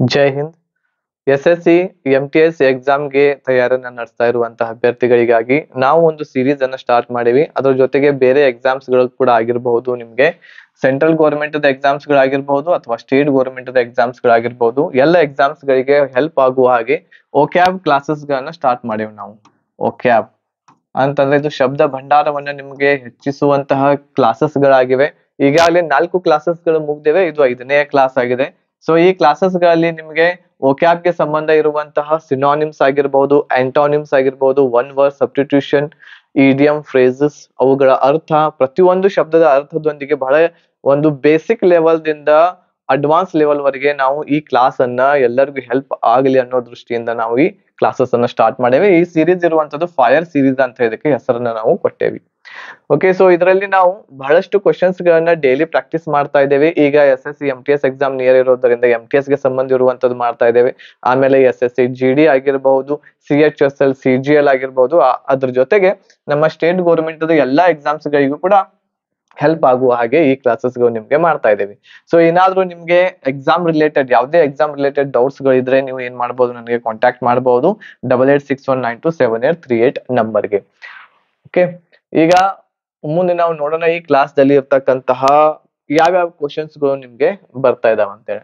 ಜೈ ಹಿಂದ್ S S C M T S ಎಕ್ಸಾಮ್ಗೆ ತಯಾರನ್ನ ನಡೆಸ್ತಾ ಇರುವಂತಹ ಅಭ್ಯರ್ಥಿಗಳಿಗಾಗಿ ನಾವು ಒಂದು ಸೀರೀಸ್ ಅನ್ನ ಸ್ಟಾರ್ಟ್ ಮಾಡಿವಿ ಅದ್ರ ಜೊತೆಗೆ ಬೇರೆ ಎಕ್ಸಾಮ್ಸ್ ಗಳು ಕೂಡ ಆಗಿರಬಹುದು ನಿಮ್ಗೆ ಸೆಂಟ್ರಲ್ ಗೌರ್ಮೆಂಟ್ ಎಕ್ಸಾಮ್ಸ್ ಗಳಾಗಿರ್ಬಹುದು ಅಥವಾ ಸ್ಟೇಟ್ ಗೌರ್ಮೆಂಟ್ ಎಕ್ಸಾಮ್ಸ್ ಗಳಾಗಿರ್ಬಹುದು ಎಲ್ಲ ಎಕ್ಸಾಮ್ಸ್ ಗಳಿಗೆ ಹೆಲ್ಪ್ ಆಗುವ ಹಾಗೆ ಓಕ್ಯಾಬ್ ಕ್ಲಾಸಸ್ ಗಳನ್ನ ಸ್ಟಾರ್ಟ್ ಮಾಡಿವಿ ನಾವು ಓಕ್ಯಾಬ್ ಅಂತಂದ್ರೆ ಇದು ಶಬ್ದ ಭಂಡಾರವನ್ನ ನಿಮ್ಗೆ ಹೆಚ್ಚಿಸುವಂತಹ ಕ್ಲಾಸಸ್ ಗಳಾಗಿವೆ ಈಗಾಗಲೇ ನಾಲ್ಕು ಕ್ಲಾಸಸ್ ಗಳು ಮುಗ್ದಿವೆ ಇದು ಐದನೇ ಕ್ಲಾಸ್ ಆಗಿದೆ ಸೊ ಈ ಕ್ಲಾಸಸ್ ಗಳಲ್ಲಿ ನಿಮ್ಗೆ vocab ಗೆ ಸಂಬಂಧ ಇರುವಂತಹ ಸಿನಾನಿಮ್ಸ್ ಆಗಿರ್ಬಹುದು ಆಂಟಾನಿಮ್ಸ್ ಆಗಿರ್ಬಹುದು one word substitution idiom phrases ಅವುಗಳ ಅರ್ಥ ಪ್ರತಿಯೊಂದು ಶಬ್ದದ ಅರ್ಥದೊಂದಿಗೆ ಬಹಳ ಒಂದು ಬೇಸಿಕ್ ಲೆವೆಲ್ ದಿಂದ ಅಡ್ವಾನ್ಸ್ ಲೆವೆಲ್ ವರೆಗೆ ನಾವು ಈ ಕ್ಲಾಸ್ ಅನ್ನ ಎಲ್ಲರಿಗೂ ಹೆಲ್ಪ್ ಆಗಲಿ ಅನ್ನೋ ದೃಷ್ಟಿಯಿಂದ ನಾವು ಈ ಕ್ಲಾಸಸ್ ಅನ್ನ ಸ್ಟಾರ್ಟ್ ಮಾಡೇವೆ ಈ ಸೀರೀಸ್ ಇರುವಂತದ್ದು ಫೈರ್ ಸೀರೀಸ್ ಅಂತ ಇದಕ್ಕೆ ಹೆಸರನ್ನ ನಾವು ಕೊಟ್ಟೇವಿ ಓಕೆ ಸೊ ಇದರಲ್ಲಿ ನಾವು ಬಹಳಷ್ಟು ಕ್ವಶನ್ಸ್ ಗಳನ್ನ ಡೈಲಿ ಪ್ರಾಕ್ಟೀಸ್ ಮಾಡ್ತಾ ಇದ್ದೇವೆ ಈಗ S S C M T S exam near ಇರೋದ್ರಿಂದ ಎಂ ಟಿ ಎಸ್ ಗೆ ಸಂಬಂಧ ಇರುವಂತದ್ದು ಮಾಡ್ತಾ ಇದ್ದೇವೆ ಆಮೇಲೆ S S C G D ಆಗಿರಬಹುದು C H S L C G L ಆಗಿರ್ಬಹುದು ಆ- ಅದ್ರ ಜೊತೆಗೆ ನಮ್ಮ ಸ್ಟೇಟ್ ಗೌರ್ಮೆಂಟ್ ಎಲ್ಲಾ ಎಕ್ಸಾಮ್ಸ್ ಗಳಿಗೂ ಕೂಡ ಹೆಲ್ಪ್ ಆಗುವ ಹಾಗೆ ಈ ಕ್ಲಾಸಸ್ ಗಳು ನಿಮ್ಗೆ ಮಾಡ್ತಾ ಇದ್ದೇವೆ ಸೊ ಏನಾದ್ರೂ ನಿಮ್ಗೆ ಎಕ್ಸಾಮ್ ರಿಲೇಟೆಡ್ ಯಾವುದೇ ಎಕ್ಸಾಮ್ ರಿಲೇಟೆಡ್ ಡೌಟ್ಸ್ ಗಳಿದ್ರೆ ನೀವು ಏನ್ ಮಾಡ್ಬೋದು ನನಗೆ ಕಾಂಟ್ಯಾಕ್ಟ್ ಮಾಡಬಹುದು double eight six one nine two seven eight three eight ನಂಬರ್ಗೆ ಓಕೆ ಈಗ ಮುಂದೆ ನಾವು ನೋಡೋಣ ಈ ಕ್ಲಾಸ್ ದಲ್ಲಿ ಇರ್ತಕ್ಕಂತಹ ಯಾವ್ಯಾವ ಕ್ವಶನ್ಸ್ ಗಳು ನಿಮ್ಗೆ ಬರ್ತಾ ಇದಾವ ಅಂತೇಳಿ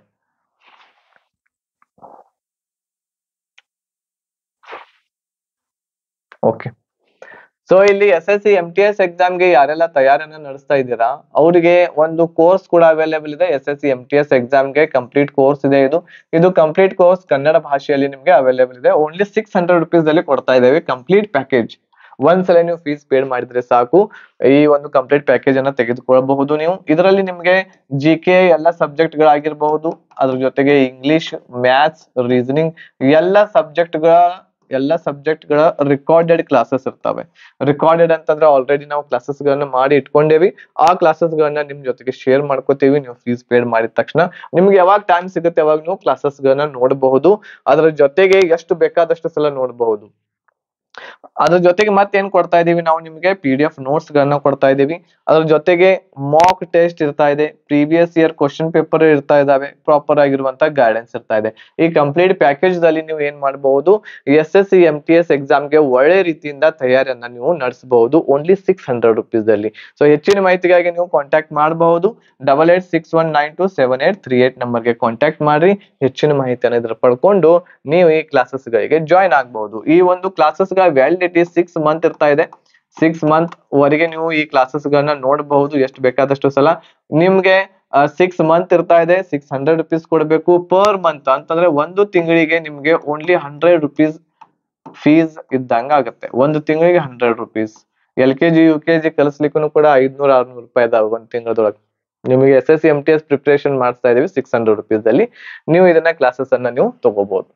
ಓಕೆ ಸೊ ಇಲ್ಲಿ S S C M T S ಎಕ್ಸಾಮ್ಗೆ ಯಾರೆಲ್ಲ ತಯಾರನ್ನ ನಡೆಸ್ತಾ ಇದ್ದೀರಾ ಅವರಿಗೆ ಒಂದು ಕೋರ್ಸ್ ಕೂಡ ಅವೈಲೇಬಲ್ ಇದೆ S S C M T S ಎಕ್ಸಾಮ್ಗೆ ಕಂಪ್ಲೀಟ್ ಕೋರ್ಸ್ ಇದೆ ಇದು ಇದು ಕಂಪ್ಲೀಟ್ ಕೋರ್ಸ್ ಕನ್ನಡ ಭಾಷೆಯಲ್ಲಿ ನಿಮ್ಗೆ ಅವೈಲೇಬಲ್ ಇದೆ ಓನ್ಲಿ ಸಿಕ್ಸ್ ಹಂಡ್ರೆಡ್ ರುಪೀಸ್ ಅಲ್ಲಿ ಕೊಡ್ತಾ ಇದ್ದೇವೆ ಕಂಪ್ಲೀಟ್ ಪ್ಯಾಕೇಜ್ ಒಂದ್ಸಲ ನೀವು ಫೀಸ್ ಪೇಡ್ ಮಾಡಿದ್ರೆ ಸಾಕು ಈ ಒಂದು ಕಂಪ್ಲೀಟ್ ಪ್ಯಾಕೇಜ್ ಅನ್ನ ತೆಗೆದುಕೊಳ್ಳಬಹುದು ನೀವು ಇದರಲ್ಲಿ ನಿಮ್ಗೆ ಜಿ ಕೆ ಎಲ್ಲ ಸಬ್ಜೆಕ್ಟ್ ಗಳಾಗಿರ್ಬಹುದು ಅದ್ರ ಜೊತೆಗೆ ಇಂಗ್ಲಿಷ್ ಮ್ಯಾಥ್ಸ್ ರೀಸನಿಂಗ್ ಎಲ್ಲ ಸಬ್ಜೆಕ್ಟ್ ಗಳ ಎಲ್ಲ ಸಬ್ಜೆಕ್ಟ್ ಗಳ ರಿಕಾರ್ಡೆಡ್ ಕ್ಲಾಸಸ್ ಇರ್ತವೆ ರಿಕಾರ್ಡೆಡ್ ಅಂತಂದ್ರೆ ಆಲ್ರೆಡಿ ನಾವು ಕ್ಲಾಸಸ್ ಗಳನ್ನ ಮಾಡಿ ಇಟ್ಕೊಂಡೇವಿ ಆ ಕ್ಲಾಸಸ್ ಗಳನ್ನ ನಿಮ್ ಜೊತೆಗೆ ಶೇರ್ ಮಾಡ್ಕೋತೀವಿ ನೀವು ಫೀಸ್ ಪೇಡ್ ಮಾಡಿದ ತಕ್ಷಣ ನಿಮ್ಗೆ ಯಾವಾಗ ಟೈಮ್ ಸಿಗುತ್ತೆ ಅವಾಗ ನೀವು ಕ್ಲಾಸಸ್ ಗಳನ್ನ ನೋಡಬಹುದು ಅದ್ರ ಜೊತೆಗೆ ಎಷ್ಟು ಬೇಕಾದಷ್ಟು ಸಲ ನೋಡಬಹುದು ಅದ್ರ ಜೊತೆಗೆ ಮತ್ತೇನ್ ಕೊಡ್ತಾ ಇದೀವಿ ನಾವು ನಿಮ್ಗೆ ಪಿ ಡಿ ಎಫ್ ನೋಟ್ಸ್ ಗಳನ್ನ ಕೊಡ್ತಾ ಇದೀವಿ ಅದ್ರ ಜೊತೆಗೆ ಮಾಕ್ ಟೆಸ್ಟ್ ಇರ್ತಾ ಇದೆ ಪ್ರೀವಿಯಸ್ ಇಯರ್ ಕ್ವಶನ್ ಪೇಪರ್ ಇರ್ತಾ ಇದಾವೆ ಪ್ರಾಪರ್ ಆಗಿರುವಂತ ಗೈಡೆನ್ಸ್ ಇರ್ತಾ ಇದೆ ಈ ಕಂಪ್ಲೀಟ್ ಪ್ಯಾಕೇಜ್ ದಲ್ಲಿ ನೀವು ಏನ್ ಮಾಡಬಹುದು S S C M T S ಎಕ್ಸಾಮ್ಗೆ ಒಳ್ಳೆ ರೀತಿಯಿಂದ ತಯಾರಿಯನ್ನ ನೀವು ನಡೆಸಬಹುದು ಓನ್ಲಿ ಸಿಕ್ಸ್ ಹಂಡ್ರೆಡ್ ರುಪೀಸ್ ಅಲ್ಲಿ ಸೊ ಹೆಚ್ಚಿನ ಮಾಹಿತಿಗಾಗಿ ನೀವು ಕಾಂಟ್ಯಾಕ್ಟ್ ಮಾಡಬಹುದು double eight six one nine two seven eight three eight ನಂಬರ್ಗೆ ಕಾಂಟ್ಯಾಕ್ಟ್ ಮಾಡ್ರಿ ಹೆಚ್ಚಿನ ಮಾಹಿತಿಯನ್ನು ಇದ್ರ ಪಡ್ಕೊಂಡು ನೀವು ಈ ಕ್ಲಾಸಸ್ ಗಳಿಗೆ ಜಾಯ್ನ್ ಆಗಬಹುದು ಈ ಒಂದು ಕ್ಲಾಸಸ್ ಗಳ ವ್ಯಾಲಿಡಿಟಿ ಸಿಕ್ಸ್ ಮಂತ್ ಇರ್ತಾ ಇದೆ ಸಿಕ್ಸ್ ಮಂತ್ ವರೆಗೆ ನೀವು ಈ ಕ್ಲಾಸಸ್ ಗಳನ್ನ ನೋಡಬಹುದು ಎಷ್ಟು ಬೇಕಾದಷ್ಟು ಸಲ ನಿಮ್ಗೆ ಸಿಕ್ಸ್ ಮಂತ್ ಇರ್ತಾ ಇದೆ ಸಿಕ್ಸ್ ಹಂಡ್ರೆಡ್ ರುಪೀಸ್ ಕೊಡಬೇಕು ಪರ್ ಮಂತ್ ಅಂತಂದ್ರೆ ಒಂದು ತಿಂಗಳಿಗೆ ನಿಮ್ಗೆ ಓನ್ಲಿ ಹಂಡ್ರೆಡ್ ರುಪೀಸ್ ಫೀಸ್ ಇದ್ದಂಗ ಆಗುತ್ತೆ ಒಂದು ತಿಂಗಳಿಗೆ hundred rupees L K G U K G ಕಲಿಸ್ಲಿಕ್ಕೂ ಕೂಡ ಐದ್ನೂರ ಆರ್ನೂರು ರೂಪಾಯಿ ಇದಾವೆ ಒಂದ್ ತಿಂಗಳದೊಳಗೆ ನಿಮಗೆ S S C M T S preparation ಮಾಡಿಸ್ತಾ ಇದೀವಿ ಸಿಕ್ಸ್ ಹಂಡ್ರೆಡ್ ರುಪೀಸ್ ಅಲ್ಲಿ ನೀವು ಇದನ್ನ ಕ್ಲಾಸಸ್ ಅನ್ನ ನೀವು ತಗೋಬಹುದು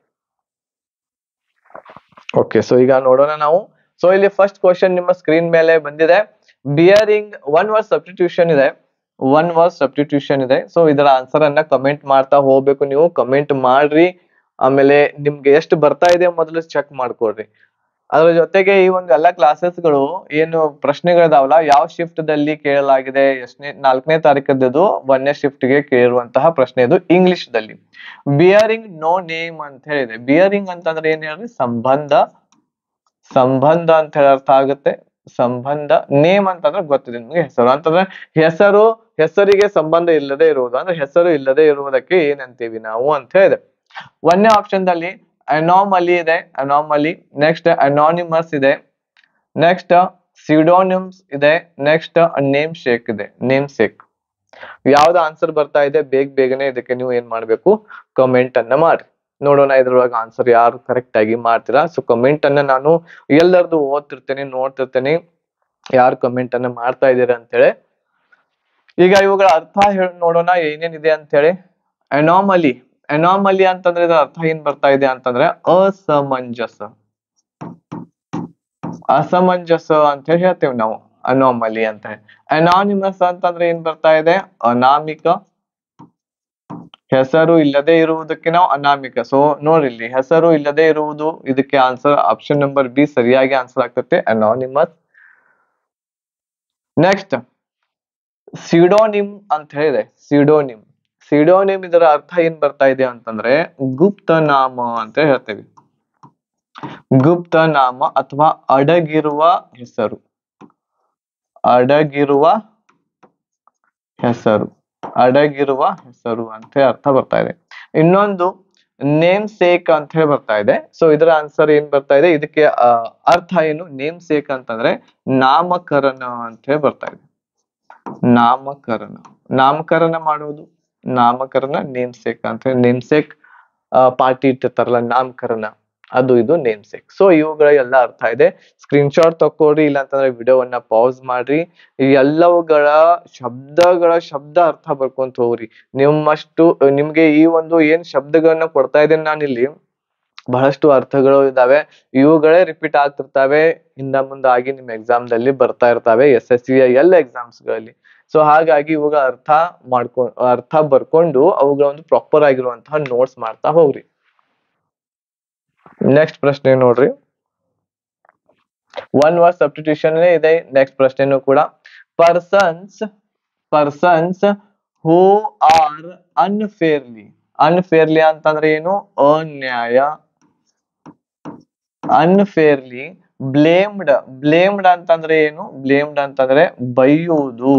ಓಕೆ ಸೊ ಈಗ ನೋಡೋಣ ನಾವು ಸೊ ಇಲ್ಲಿ ಫಸ್ಟ್ ಕ್ವಶನ್ ನಿಮ್ಮ ಸ್ಕ್ರೀನ್ ಮೇಲೆ ಬಂದಿದೆ ಬಿಯರಿಂಗ್ ಒನ್ ವರ್ಡ್ ಸಬ್ಸ್ಟಿಟ್ಯೂಷನ್ ಇದೆ ಒನ್ ವರ್ಡ್ ಸಬ್ಸ್ಟಿಟ್ಯೂಷನ್ ಇದೆ ಸೊ ಇದರ ಆನ್ಸರ್ ಅನ್ನ ಕಮೆಂಟ್ ಮಾಡ್ತಾ ಹೋಗ್ಬೇಕು ನೀವು ಕಮೆಂಟ್ ಮಾಡ್ರಿ ಆಮೇಲೆ ನಿಮ್ಗೆ ಎಷ್ಟು ಬರ್ತಾ ಇದೆ ಮೊದಲು ಚೆಕ್ ಮಾಡ್ಕೊಳ್ರಿ ಅದ್ರ ಜೊತೆಗೆ ಈ ಒಂದು ಎಲ್ಲ ಕ್ಲಾಸಸ್ಗಳು ಏನು ಪ್ರಶ್ನೆಗಳಿದಾವಲ್ಲ ಯಾವ ಶಿಫ್ಟ್ ದಲ್ಲಿ ಕೇಳಲಾಗಿದೆ ಎಷ್ಟನೇ ನಾಲ್ಕನೇ ತಾರೀಕದ್ದು ಒಂದನೇ ಶಿಫ್ಟ್ ಗೆ ಕೇಳಿರುವಂತಹ ಪ್ರಶ್ನೆ ಇದು ಇಂಗ್ಲಿಷ್ ದಲ್ಲಿ ಬಿಯರಿಂಗ್ ನೋ ನೇಮ್ ಅಂತ ಹೇಳಿದೆ ಬಿಯರಿಂಗ್ ಅಂತಂದ್ರೆ ಏನ್ ಹೇಳ್ರಿ ಸಂಬಂಧ ಸಂಬಂಧ ಅಂತ ಹೇಳಿ ಅರ್ಥ ಆಗುತ್ತೆ ಸಂಬಂಧ ನೇಮ್ ಅಂತಂದ್ರೆ ಗೊತ್ತಿದೆ ನಿಮ್ಗೆ ಹೆಸರು ಅಂತಂದ್ರೆ ಹೆಸರು ಹೆಸರಿಗೆ ಸಂಬಂಧ ಇಲ್ಲದೆ ಇರುವುದು ಅಂದ್ರೆ ಹೆಸರು ಇಲ್ಲದೆ ಇರುವುದಕ್ಕೆ ಏನಂತೀವಿ ನಾವು ಅಂತ ಹೇಳಿದೆ ಒಂದನೇ ಆಪ್ಷನ್ ದಲ್ಲಿ ಅನಾಮಲಿ ಇದೆ ಅನಾಮಲಿ ನೆಕ್ಸ್ಟ್ ಅನಾನಿಮಸ್ ಇದೆ ನೆಕ್ಸ್ಟ್ ಸಿಡೋನಿಮ್ಸ್ ಇದೆ ನೆಕ್ಸ್ಟ್ ನೇಮ್ ಶೇಕ್ ಇದೆ ನೇಮ್ ಶೇಕ್ ಯಾವ್ದು ಆನ್ಸರ್ ಬರ್ತಾ ಇದೆ ಬೇಗ ಬೇಗನೆ ಇದಕ್ಕೆ ನೀವು ಏನ್ ಮಾಡ್ಬೇಕು ಕಮೆಂಟ್ ಅನ್ನ ಮಾಡಿ ನೋಡೋಣ ಇದ್ರೊಳಗೆ ಆನ್ಸರ್ ಯಾರು ಕರೆಕ್ಟ್ ಆಗಿ ಮಾಡ್ತೀರಾ ಸೊ ಕಮೆಂಟ್ ಅನ್ನ ನಾನು ಎಲ್ಲರದು ಓದ್ತಿರ್ತೇನೆ ನೋಡ್ತಿರ್ತೇನೆ ಯಾರು ಕಮೆಂಟ್ ಅನ್ನ ಮಾಡ್ತಾ ಇದ್ದೀರಾ ಅಂತೇಳಿ ಈಗ ಇವುಗಳ ಅರ್ಥ ಹೇಳಿ ನೋಡೋಣ ಏನೇನಿದೆ ಅಂತ ಹೇಳಿ ಅನಾಮಲಿ ಅನಾಮಲಿ ಅಂತಂದ್ರೆ ಇದರ ಅರ್ಥ ಏನ್ ಬರ್ತಾ ಇದೆ ಅಂತಂದ್ರೆ ಅಸಮಂಜಸ ಅಸಮಂಜಸ ಅಂತ ಹೇಳಿ ಹೇಳ್ತೇವೆ ನಾವು ಅನಾಮಲಿ ಅಂತ ಹೇಳಿ ಅನಾನಿಮಸ್ ಅಂತಂದ್ರೆ ಏನ್ ಬರ್ತಾ ಇದೆ ಅನಾಮಿಕ ಹೆಸರು ಇಲ್ಲದೆ ಇರುವುದಕ್ಕೆ ನಾವು ಅನಾಮಿಕ ಸೊ ನೋಡ್ರಿ ಇಲ್ಲಿ ಹೆಸರು ಇಲ್ಲದೆ ಇರುವುದು ಇದಕ್ಕೆ ಆನ್ಸರ್ ಆಪ್ಷನ್ ನಂಬರ್ ಬಿ ಸರಿಯಾಗಿ ಆನ್ಸರ್ ಆಗ್ತದೆ ಅನಾನಿಮಸ್ ನೆಕ್ಸ್ಟ್ ಸಿಡೋನಿಮ್ ಅಂತ ಹೇಳಿದೆ ಸಿಡೋನಿಮ್ ಸಿಡೋನಿಮ್ ಇದರ ಅರ್ಥ ಏನ್ ಬರ್ತಾ ಇದೆ ಅಂತಂದ್ರೆ ಗುಪ್ತ ನಾಮ ಅಂತ ಹೇಳ್ತೇವೆ ಗುಪ್ತ ನಾಮ ಅಥವಾ ಅಡಗಿರುವ ಹೆಸರು ಅಡಗಿರುವ ಹೆಸರು ಅಡಗಿರುವ ಹೆಸರು ಅಂತ ಅರ್ಥ ಬರ್ತಾ ಇದೆ ಇನ್ನೊಂದು ನೇಮ್ ಸೇಕ್ ಅಂತ ಹೇಳಿ ಬರ್ತಾ ಇದೆ ಸೊ ಇದರ ಆನ್ಸರ್ ಏನ್ ಬರ್ತಾ ಇದೆ ಇದಕ್ಕೆ ಆ, ಅರ್ಥ ಏನು ನೇಮ್ ಸೇಕ್ ಅಂತಂದ್ರೆ ನಾಮಕರಣ ಅಂತ ಹೇಳಿ ಬರ್ತಾ ಇದೆ ನಾಮಕರಣ ನಾಮಕರಣ ಮಾಡೋದು ನಾಮಕರಣ ನೇಮ್ ಸೇಕ್ ಅಂತ ಹೇಳಿ ನೇಮ್ ಸೇಕ್ ಪಾರ್ಟಿ ಇಟ್ಟಿರ್ತಾರಲ್ಲ ನಾಮಕರಣ ಅದು ಇದು ನೇಮ್ ಸೇಕ್ ಸೊ ಇವುಗಳ ಎಲ್ಲ ಅರ್ಥ ಇದೆ ಸ್ಕ್ರೀನ್ ಶಾಟ್ ತಕೊಳ್ರಿ ಇಲ್ಲ ಅಂತಂದ್ರೆ ವಿಡಿಯೋವನ್ನ ಪಾಸ್ ಮಾಡ್ರಿ ಈ ಎಲ್ಲವುಗಳ ಶಬ್ದಗಳ ಶಬ್ದ ಅರ್ಥ ಬರ್ಕೊಂತ ಹೋಗ್ರಿ ನಿಮ್ಮಷ್ಟು ನಿಮ್ಗೆ ಈ ಒಂದು ಏನ್ ಶಬ್ದಗಳನ್ನ ಕೊಡ್ತಾ ಇದ್ದೇನೆ ನಾನಿಲ್ಲಿ ಬಹಳಷ್ಟು ಅರ್ಥಗಳು ಇದಾವೆ ಇವುಗಳೇ ರಿಪೀಟ್ ಆಗ್ತಿರ್ತಾವೆ ಹಿಂದ ಮುಂದೆ ಆಗಿ ನಿಮ್ ಎಕ್ಸಾಮ್ ದಲ್ಲಿ ಬರ್ತಾ ಇರ್ತಾವೆ ಎಸ್ ಎಸ್ ಸಿ ಎಲ್ಲ ಎಕ್ಸಾಮ್ಸ್ ಗಳಲ್ಲಿ ಸೊ ಹಾಗಾಗಿ ಇವುಗಳ ಅರ್ಥ ಮಾಡ್ಕೊ ಅರ್ಥ ಬರ್ಕೊಂಡು ಅವುಗಳ ಒಂದು ಪ್ರಾಪರ್ ಆಗಿರುವಂತಹ ನೋಟ್ಸ್ ಮಾಡ್ತಾ ಹೋಗ್ರಿ ನೆಕ್ಸ್ಟ್ ಪ್ರಶ್ನೆ ನೋಡ್ರಿ ಒನ್ ವರ್ಡ್ ಸಬ್ಸ್ಟಿಟ್ಯೂಷನ್ ಇದೆ ನೆಕ್ಸ್ಟ್ ಪ್ರಶ್ನೆನೂ ಕೂಡ persons persons who are unfairly unfairly ಅಂತಂದ್ರೆ ಏನು ಅನ್ಯಾಯ ಅನ್ಫೇರ್ಲಿ ಬ್ಲೇಮ್ಡ್ ಬ್ಲೇಮ್ಡ್ ಅಂತಂದ್ರೆ ಏನು ಬ್ಲೇಮ್ಡ್ ಅಂತಂದ್ರೆ ಬೈಯುವುದು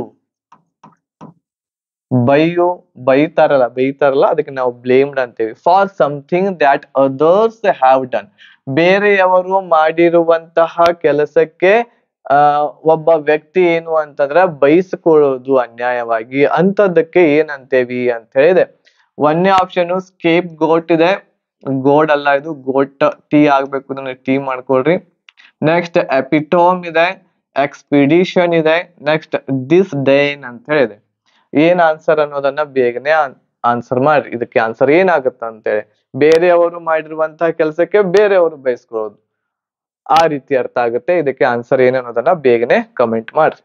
ಬೈಯು ಬೈತಾರಲ್ಲ ಬೈತಾರಲ್ಲ ಅದಕ್ಕೆ ನಾವು ಬ್ಲೇಮ್ಡ್ ಅಂತೇವಿ for something that others have done ಬೇರೆಯವರು ಮಾಡಿರುವಂತಹ ಕೆಲಸಕ್ಕೆ ಆ ಒಬ್ಬ ವ್ಯಕ್ತಿ ಏನು ಅಂತಂದ್ರೆ ಬಯಸ್ಕೊಳ್ಳೋದು ಅನ್ಯಾಯವಾಗಿ ಅಂತದಕ್ಕೆ ಏನಂತೇವಿ ಅಂತ ಹೇಳಿದೆ ಒಂದನೇ ಆಪ್ಷನ್ ಸ್ಕೇಪ್ ಗೋಟ್ ಇದೆ ಗೋಡ್ ಅಲ್ಲ ಇದು ಗೋಟ್ ಟಿ ಆಗ್ಬೇಕು ಅಂದ್ರೆ ಟಿ ಮಾಡ್ಕೊಳ್ರಿ ನೆಕ್ಸ್ಟ್ ಎಪಿಟೋಮ್ ಇದೆ ಎಕ್ಸ್ಪಿಡಿಷನ್ ಇದೆ ನೆಕ್ಸ್ಟ್ ದಿಸ್ ಡೇನ್ ಅಂತ ಹೇಳಿದೆ ಏನ್ ಆನ್ಸರ್ ಅನ್ನೋದನ್ನ ಬೇಗನೆ ಆನ್ಸರ್ ಮಾಡ್ರಿ ಇದಕ್ಕೆ ಆನ್ಸರ್ ಏನಾಗುತ್ತೆ ಅಂತೇಳಿ ಬೇರೆಯವರು ಮಾಡಿರುವಂತಹ ಕೆಲಸಕ್ಕೆ ಬೇರೆಯವರು ಬಯಸ್ಕೊಳ್ಳೋದು ಆ ರೀತಿ ಅರ್ಥ ಆಗುತ್ತೆ ಇದಕ್ಕೆ ಆನ್ಸರ್ ಏನು ಅನ್ನೋದನ್ನ ಬೇಗನೆ ಕಮೆಂಟ್ ಮಾಡ್ರಿ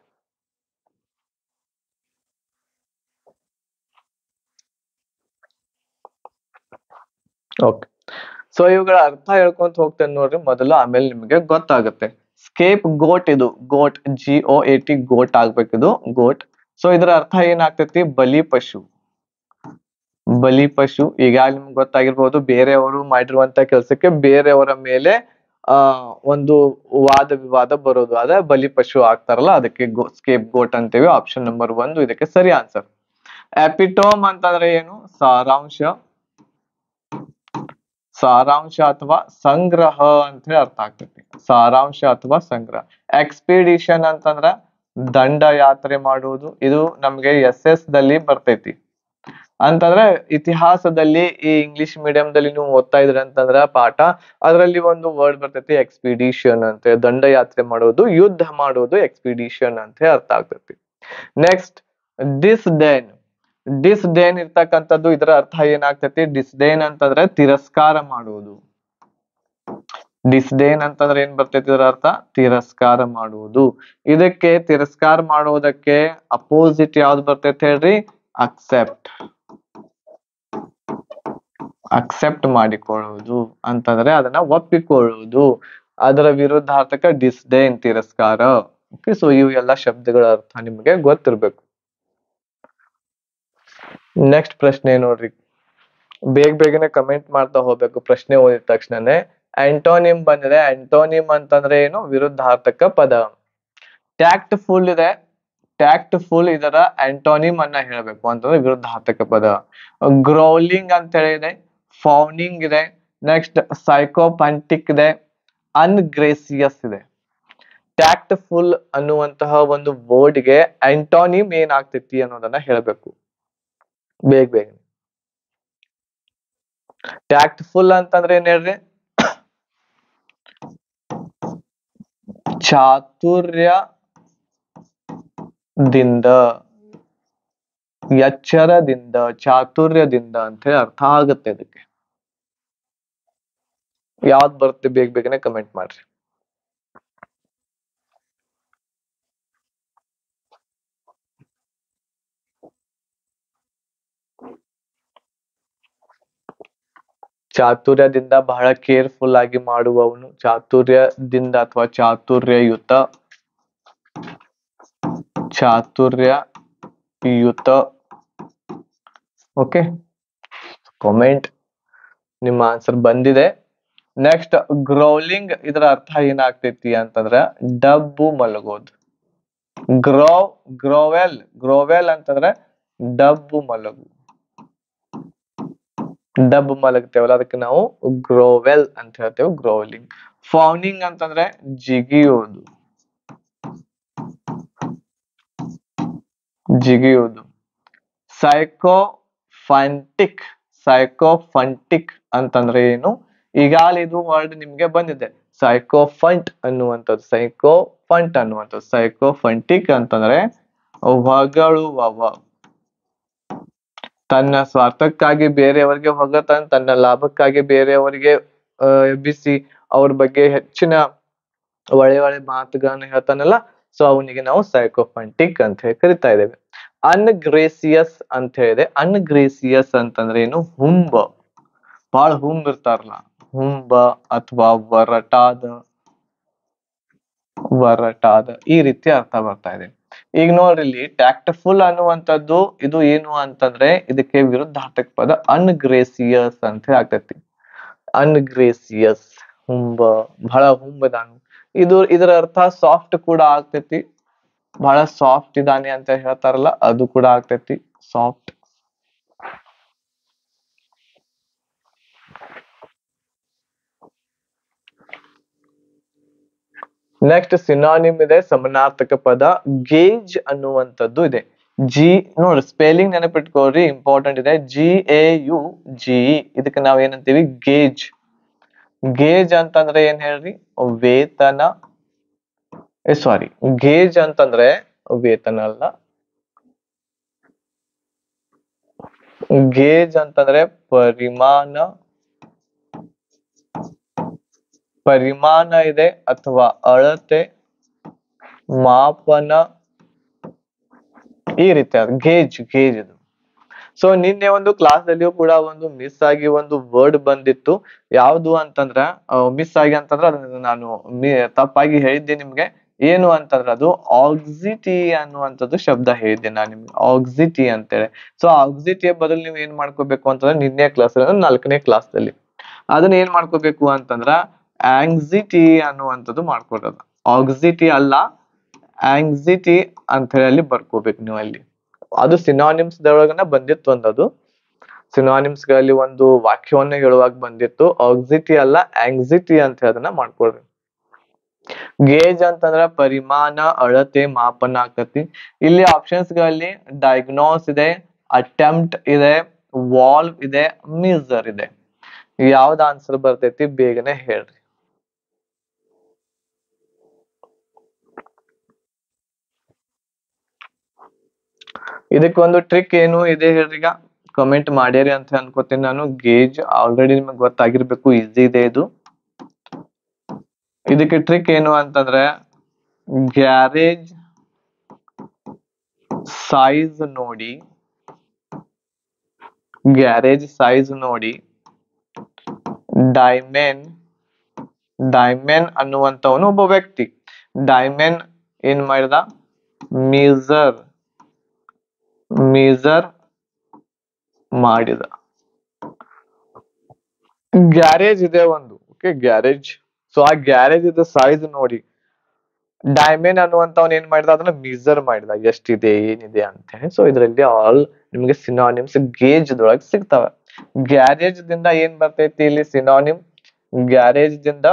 ಓಕೆ ಸೊ ಇವುಗಳ ಅರ್ಥ ಹೇಳ್ಕೊಂತ ಹೋಗ್ತೇನೆ ನೋಡ್ರಿ ಮೊದಲು ಆಮೇಲೆ ನಿಮಗೆ ಗೊತ್ತಾಗುತ್ತೆ ಸ್ಕೇಪ್ ಗೋಟ್ ಇದು goat G O A T goat ಆಗ್ಬೇಕಿದು ಗೋಟ್ ಸೊ ಇದರ ಅರ್ಥ ಏನಾಗ್ತೈತಿ ಬಲಿ ಪಶು ಬಲಿ ಪಶು ಈಗ ನಿಮ್ಗೆ ಗೊತ್ತಾಗಿರ್ಬೋದು ಬೇರೆಯವರು ಮಾಡಿರುವಂತ ಕೆಲಸಕ್ಕೆ ಬೇರೆಯವರ ಮೇಲೆ ಆ ಒಂದು ವಾದ ವಿವಾದ ಬರೋದು ಅದೇ ಬಲಿ ಪಶು ಆಗ್ತಾರಲ್ಲ ಅದಕ್ಕೆ ಗೋ ಸ್ಕೇಪ್ ಗೋಟ್ ಅಂತೇವಿ ಆಪ್ಷನ್ ನಂಬರ್ ಒಂದು ಇದಕ್ಕೆ ಸರಿ ಆನ್ಸರ್ ಎಪಿಟೋಮ್ ಅಂತಂದ್ರೆ ಏನು ಸಾರಾಂಶ ಸಾರಾಂಶ ಅಥವಾ ಸಂಗ್ರಹ ಅಂತ ಹೇಳಿ ಅರ್ಥ ಆಗ್ತೈತಿ ಸಾರಾಂಶ ಅಥವಾ ಸಂಗ್ರಹ ಎಕ್ಸ್ಪಿಡಿಷನ್ ಅಂತಂದ್ರ ದಂಡಯಾತ್ರೆ ಮಾಡುವುದು ಇದು ನಮ್ಗೆ ಎಸ್ ಎಸ್ ದಲ್ಲಿ ಬರ್ತೈತಿ ಅಂತಂದ್ರೆ ಇತಿಹಾಸದಲ್ಲಿ ಈ ಇಂಗ್ಲಿಷ್ ಮೀಡಿಯಂದಲ್ಲಿ ನೀವು ಓದ್ತಾ ಇದ್ರಿ ಅಂತಂದ್ರ ಪಾಠ ಅದರಲ್ಲಿ ಒಂದು ವರ್ಡ್ ಬರ್ತೈತಿ ಎಕ್ಸ್ಪಿಡಿಷನ್ ಅಂತ ದಂಡಯಾತ್ರೆ ಮಾಡೋದು ಯುದ್ಧ ಮಾಡೋದು ಎಕ್ಸ್ಪಿಡಿಷನ್ ಅಂತ ಹೇಳಿ ಅರ್ಥ ಆಗ್ತೈತಿ next disdain disdain ಇರ್ತಕ್ಕಂಥದ್ದು ಇದರ ಅರ್ಥ ಏನಾಗ್ತೈತಿ ಡಿಸ್ಡೇನ್ ಅಂತಂದ್ರೆ ತಿರಸ್ಕಾರ ಮಾಡುವುದು ಡಿಸ್ಡೇನ್ ಅಂತಂದ್ರೆ ಏನ್ ಬರ್ತೈತಿ ಇದರ ಅರ್ಥ ತಿರಸ್ಕಾರ ಮಾಡುವುದು ಇದಕ್ಕೆ ತಿರಸ್ಕಾರ ಮಾಡುವುದಕ್ಕೆ ಅಪೋಸಿಟ್ ಯಾವ್ದು ಬರ್ತೈತಿ ಹೇಳ್ರಿ ಅಕ್ಸೆಪ್ಟ್ ಅಕ್ಸೆಪ್ಟ್ ಮಾಡಿಕೊಳ್ಳುವುದು ಅಂತಂದ್ರೆ ಅದನ್ನ ಒಪ್ಪಿಕೊಳ್ಳುವುದು ಅದರ ವಿರುದ್ಧಾರ್ಥಕ ಡಿಸ್ಡೇನ್ ತಿರಸ್ಕಾರ ಓಕೆ ಸೊ ಇವು ಎಲ್ಲ ಶಬ್ದಗಳ ಅರ್ಥ ನಿಮಗೆ ಗೊತ್ತಿರ್ಬೇಕು ನೆಕ್ಸ್ಟ್ ಪ್ರಶ್ನೆ ನೋಡ್ರಿ ಬೇಗ ಬೇಗನೆ ಕಮೆಂಟ್ ಮಾಡ್ತಾ ಹೋಗ್ಬೇಕು ಪ್ರಶ್ನೆ ಓದಿದ ತಕ್ಷಣನೇ ಆಂಟೋನಿಮ್ ಬಂದಿದೆ ಆಂಟೋನಿಮ್ ಅಂತಂದ್ರೆ ಏನು ವಿರುದ್ಧಾರ್ಥಕ ಪದ ಟ್ಯಾಕ್ಟ್ ಫುಲ್ ಇದೆ ಟ್ಯಾಕ್ಟ್ ಫುಲ್ ಇದರ ಆಂಟೋನಿಮ್ ಅನ್ನ ಹೇಳ್ಬೇಕು ಅಂತಂದ್ರೆ ವಿರುದ್ಧಾರ್ಥಕ ಪದ ಗ್ರೌಲಿಂಗ್ ಅಂತ ಹೇಳಿದೆ ಫೌನಿಂಗ್ ಇದೆ ನೆಕ್ಸ್ಟ್ ಸೈಕೋಪಂಟಿಕ್ ಇದೆ ಅನ್ಗ್ರೇಸಿಯಸ್ ಇದೆ ಟ್ಯಾಕ್ಟ್ ಫುಲ್ ಅನ್ನುವಂತಹ ಒಂದು ವರ್ಡ್ಗೆ ಆಂಟೋನಿಮ್ ಏನಾಗ್ತೈತಿ ಅನ್ನೋದನ್ನ ಹೇಳ್ಬೇಕು ಬೇಗ ಬೇಗ ಟ್ಯಾಕ್ಟ್ ಫುಲ್ ಅಂತಂದ್ರೆ ಏನ್ ಹೇಳ್ರಿ ಚಾತುರ್ಯದಿಂದ ಎಚ್ಚರದಿಂದ ಚಾತುರ್ಯದಿಂದ ಅಂತ ಹೇಳಿ ಅರ್ಥ ಆಗುತ್ತೆ ಇದಕ್ಕೆ ಯಾವ್ದು ಬರುತ್ತೆ ಬೇಗ ಬೇಗನೆ ಕಮೆಂಟ್ ಮಾಡ್ರಿ ಚಾತುರ್ಯದಿಂದ ಬಹಳ ಕೇರ್ಫುಲ್ ಆಗಿ ಮಾಡುವವನು ಚಾತುರ್ಯದಿಂದ ಅಥವಾ ಚಾತುರ್ಯಯುತ ಚಾತುರ್ಯಯುತ ಓಕೆ ಕಾಮೆಂಟ್ ನಿಮ್ಮ ಆನ್ಸರ್ ಬಂದಿದೆ ನೆಕ್ಸ್ಟ್ ಗ್ರೌಲಿಂಗ್ ಇದರ ಅರ್ಥ ಏನಾಗ್ತೈತಿ ಅಂತಂದ್ರ ಡಬ್ಬು ಮಲಗೋದು ಗ್ರೋವ್ ಗ್ರೋವೆಲ್ ಗ್ರೋವೆಲ್ ಅಂತಂದ್ರೆ ಡಬ್ಬು ಮಲಗು ಡಬ್ ಮಲಗ್ತೇವಲ್ಲ ಅದಕ್ಕೆ ನಾವು ಗ್ರೋವೆಲ್ ಅಂತ ಹೇಳ್ತೇವೆ ಗ್ರೋಲಿಂಗ್ ಫೌನಿಂಗ್ ಅಂತಂದ್ರೆ ಜಿಗಿಯೋದು ಜಿಗಿಯೋದು ಸೈಕೋಫಂಟಿಕ್ ಸೈಕೋಫಂಟಿಕ್ ಅಂತಂದ್ರೆ ಏನು ಈಗಾಗಲೇ ಇದು ವರ್ಡ್ ನಿಮ್ಗೆ ಬಂದಿದೆ ಸೈಕೋಫಂಟ್ ಅನ್ನುವಂಥದ್ದು ಸೈಕೋಫಂಟ್ ಅನ್ನುವಂಥದ್ದು ಸೈಕೋಫಂಟಿಕ್ ಅಂತಂದ್ರೆ ಹೊಗಳುವವ ತನ್ನ ಸ್ವಾರ್ಥಕ್ಕಾಗಿ ಬೇರೆಯವರಿಗೆ ಹೊಗತಾನೆ ತನ್ನ ಲಾಭಕ್ಕಾಗಿ ಬೇರೆಯವರಿಗೆ ಆ, ಎಬ್ಬಿಸಿ ಅವ್ರ ಬಗ್ಗೆ ಹೆಚ್ಚಿನ ಒಳ್ಳೆ ಒಳ್ಳೆ ಮಾತುಗಳನ್ನ ಹೇಳ್ತಾನಲ್ಲ ಸೊ ಅವನಿಗೆ ನಾವು ಸೈಕೋಫಂಟಿಕ್ ಅಂತ ಹೇಳಿ ಕರಿತಾ ಇದ್ದೇವೆ ಅನ್ಗ್ರೇಸಿಯಸ್ ಅಂತ ಹೇಳಿದೆ ಅನ್ಗ್ರೇಸಿಯಸ್ ಅಂತಂದ್ರೆ ಏನು ಹುಂಬ ಬಹಳ ಹುಂಬ ಇರ್ತಾರಲ್ಲ ಹುಂಬ ಅಥವಾ ವರಟಾದ ವರಟಾದ ಈ ರೀತಿ ಅರ್ಥ ಬರ್ತಾ ಇದೆ ಈಗ ನೋಡ್ರಿ ಇಲ್ಲಿ ಟ್ಯಾಕ್ಟ್ಫುಲ್ ಅನ್ನುವಂಥದ್ದು ಇದು ಏನು ಅಂತಂದ್ರೆ ಇದಕ್ಕೆ ವಿರುದ್ಧಾರ್ಥಕ ಪದ ಅನ್ಗ್ರೇಸಿಯಸ್ ಅಂತ ಹೇಳಿ ಆಗ್ತೈತಿ ಅನ್ಗ್ರೇಸಿಯಸ್ ಹುಂಬ ಬಹಳ ಹುಂಬದಾನು ಇದು ಇದರ ಅರ್ಥ ಸಾಫ್ಟ್ ಕೂಡ ಆಗ್ತೈತಿ ಬಹಳ ಸಾಫ್ಟ್ ಇದಾನೆ ಅಂತ ಹೇಳ್ತಾರಲ್ಲ ಅದು ಕೂಡ ಆಗ್ತೈತಿ ಸಾಫ್ಟ್ ನೆಕ್ಸ್ಟ್ ಸಿನಾನಿಮ್ ಇದೆ ಸಮನಾರ್ಥಕ ಪದ ಗೇಜ್ ಅನ್ನುವಂಥದ್ದು ಇದೆ ಜಿ ನೋಡಿ ಸ್ಪೆಲ್ಲಿಂಗ್ ನೆನಪಿಟ್ಕೊಳ್ರಿ ಇಂಪಾರ್ಟೆಂಟ್ ಇದೆ ಜಿ ಎ ಯು ಜಿ ಇದಕ್ಕೆ ನಾವ್ ಏನಂತೀವಿ ಗೇಜ್ ಗೇಜ್ ಅಂತಂದ್ರೆ ಏನ್ ಹೇಳ್ರಿ ವೇತನ ಸಾರಿ ಗೇಜ್ ಅಂತಂದ್ರೆ ವೇತನ ಅಲ್ಲ ಗೇಜ್ ಅಂತಂದ್ರೆ ಪರಿಮಾಣ ಪರಿಮಾಣ ಇದೆ ಅಥವಾ ಅಳತೆ ಮಾಪನ ಈ ರೀತಿ ಗೇಜ್ ಗೇಜ್ ಇದು ಸೊ ನಿನ್ನೆ ಒಂದು ಕ್ಲಾಸ್ ಅಲ್ಲಿಯೂ ಕೂಡ ಒಂದು ಮಿಸ್ ಆಗಿ ಒಂದು ವರ್ಡ್ ಬಂದಿತ್ತು ಯಾವುದು ಅಂತಂದ್ರ ಮಿಸ್ ಆಗಿ ಅಂತಂದ್ರ ಅದನ್ನ ನಾನು ಮಿ- ತಪ್ಪಾಗಿ ಹೇಳಿದ್ದೆ ನಿಮ್ಗೆ ಏನು ಅಂತಂದ್ರೆ ಅದು ಆಕ್ಸಿಟಿ ಅನ್ನುವಂಥದ್ದು ಶಬ್ದ ಹೇಳಿದ್ದೆ ನಾನು ನಿಮ್ಗೆ ಆಕ್ಸಿಟಿ ಅಂತೇಳಿ ಸೊ ಆಕ್ಸಿಟಿಯ ಬದಲು ನೀವು ಏನ್ ಮಾಡ್ಕೋಬೇಕು ಅಂತಂದ್ರೆ ನಿನ್ನೆ ಕ್ಲಾಸ್ ನಾಲ್ಕನೇ ಕ್ಲಾಸ್ ಅಲ್ಲಿ ಅದನ್ನ ಏನ್ ಮಾಡ್ಕೋಬೇಕು ಅಂತಂದ್ರ ಆಂಗ್ಸಿಟಿ ಅನ್ನುವಂಥದ್ದು ಮಾಡ್ಕೊಡೋದು ಆಕ್ಸಿಟಿ ಅಲ್ಲ ಆಂಗ್ಸಿಟಿ ಅಂತ ಹೇಳಿ ಅಲ್ಲಿ ಬರ್ಕೋಬೇಕು ನೀವು ಅಲ್ಲಿ ಅದು ಸಿನಾನಿಮ್ಸ್ ದೊಳಗನ ಬಂದಿತ್ತು ಒಂದದು ಸಿನಾನಿಮ್ಸ್ ಗಳಲ್ಲಿ ಒಂದು ವಾಕ್ಯವನ್ನ ಹೇಳುವಾಗ ಬಂದಿತ್ತು ಆಕ್ಸಿಟಿ ಅಲ್ಲ ಆಂಗ್ಸಿಟಿ ಅಂತ ಹೇಳಿ ಅದನ್ನ ಮಾಡ್ಕೊಳ್ರಿ ಗೇಜ್ ಅಂತಂದ್ರ ಪರಿಮಾಣ ಅಳತೆ ಮಾಪನ ಆಗ್ತತಿ ಇಲ್ಲಿ ಆಪ್ಷನ್ಸ್ ಗಳಲ್ಲಿ ಡಯಾಗ್ನೋಸ್ ಇದೆ ಅಟೆಂಪ್ಟ್ ಇದೆ ವಾಲ್ವ್ ಇದೆ ಮೀಸರ್ ಇದೆ ಯಾವ್ದು ಆನ್ಸರ್ ಬರ್ತೈತಿ ಬೇಗನೆ ಹೇಳ್ರಿ ಇದಕ್ಕೆ ಒಂದು ಟ್ರಿಕ್ ಏನು ಇದೆ ಹೇಳ್ರಿ ಈಗ ಕಮೆಂಟ್ ಮಾಡ್ಯಾರಿ ಅಂತ ಅನ್ಕೋತೀನಿ ನಾನು ಗೇಜ್ ಆಲ್ರೆಡಿ ನಿಮಗೆ ಗೊತ್ತಾಗಿರ್ಬೇಕು ಈಸಿ ಇದೆ ಇದು ಇದಕ್ಕೆ ಟ್ರಿಕ್ ಏನು ಅಂತಂದ್ರೆ ಗ್ಯಾರೇಜ್ ಸೈಜ್ ನೋಡಿ ಗ್ಯಾರೇಜ್ ಸೈಜ್ ನೋಡಿ ಡೈಮೆನ್ ಡೈಮೆನ್ ಅನ್ನುವಂಥವನು ಒಬ್ಬ ವ್ಯಕ್ತಿ ಡೈಮೆನ್ ಏನ್ ಮಾಡಿದ ಮೀಸರ್ ಮೀಸರ್ ಮಾಡಿದ ಗ್ಯಾರೇಜ್ ಇದೆ ಒಂದು ಓಕೆ ಗ್ಯಾರೇಜ್ ಸೊ ಆ ಗ್ಯಾರೇಜ್ ಇದೆ ಸೈಜ್ ನೋಡಿ ಡೈಮೆನ್ ಅನ್ನುವಂಥವ್ನು ಏನ್ ಮಾಡಿದ ಅದನ್ನ ಮೀಸರ್ ಮಾಡಿದ ಎಷ್ಟಿದೆ ಏನಿದೆ ಅಂತ ಹೇಳಿ ಸೊ ಇದರಲ್ಲಿ ಆಲ್ ನಿಮ್ಗೆ ಸಿನಾನಿಮ್ಸ್ ಗೇಜ್ ದೊಳಗೆ ಸಿಗ್ತವೆ ಗ್ಯಾರೇಜ್ ದಿಂದ ಏನ್ ಬರ್ತೈತಿ ಇಲ್ಲಿ ಸಿನಾನಿಮ್ ಗ್ಯಾರೇಜ್ ದಿಂದ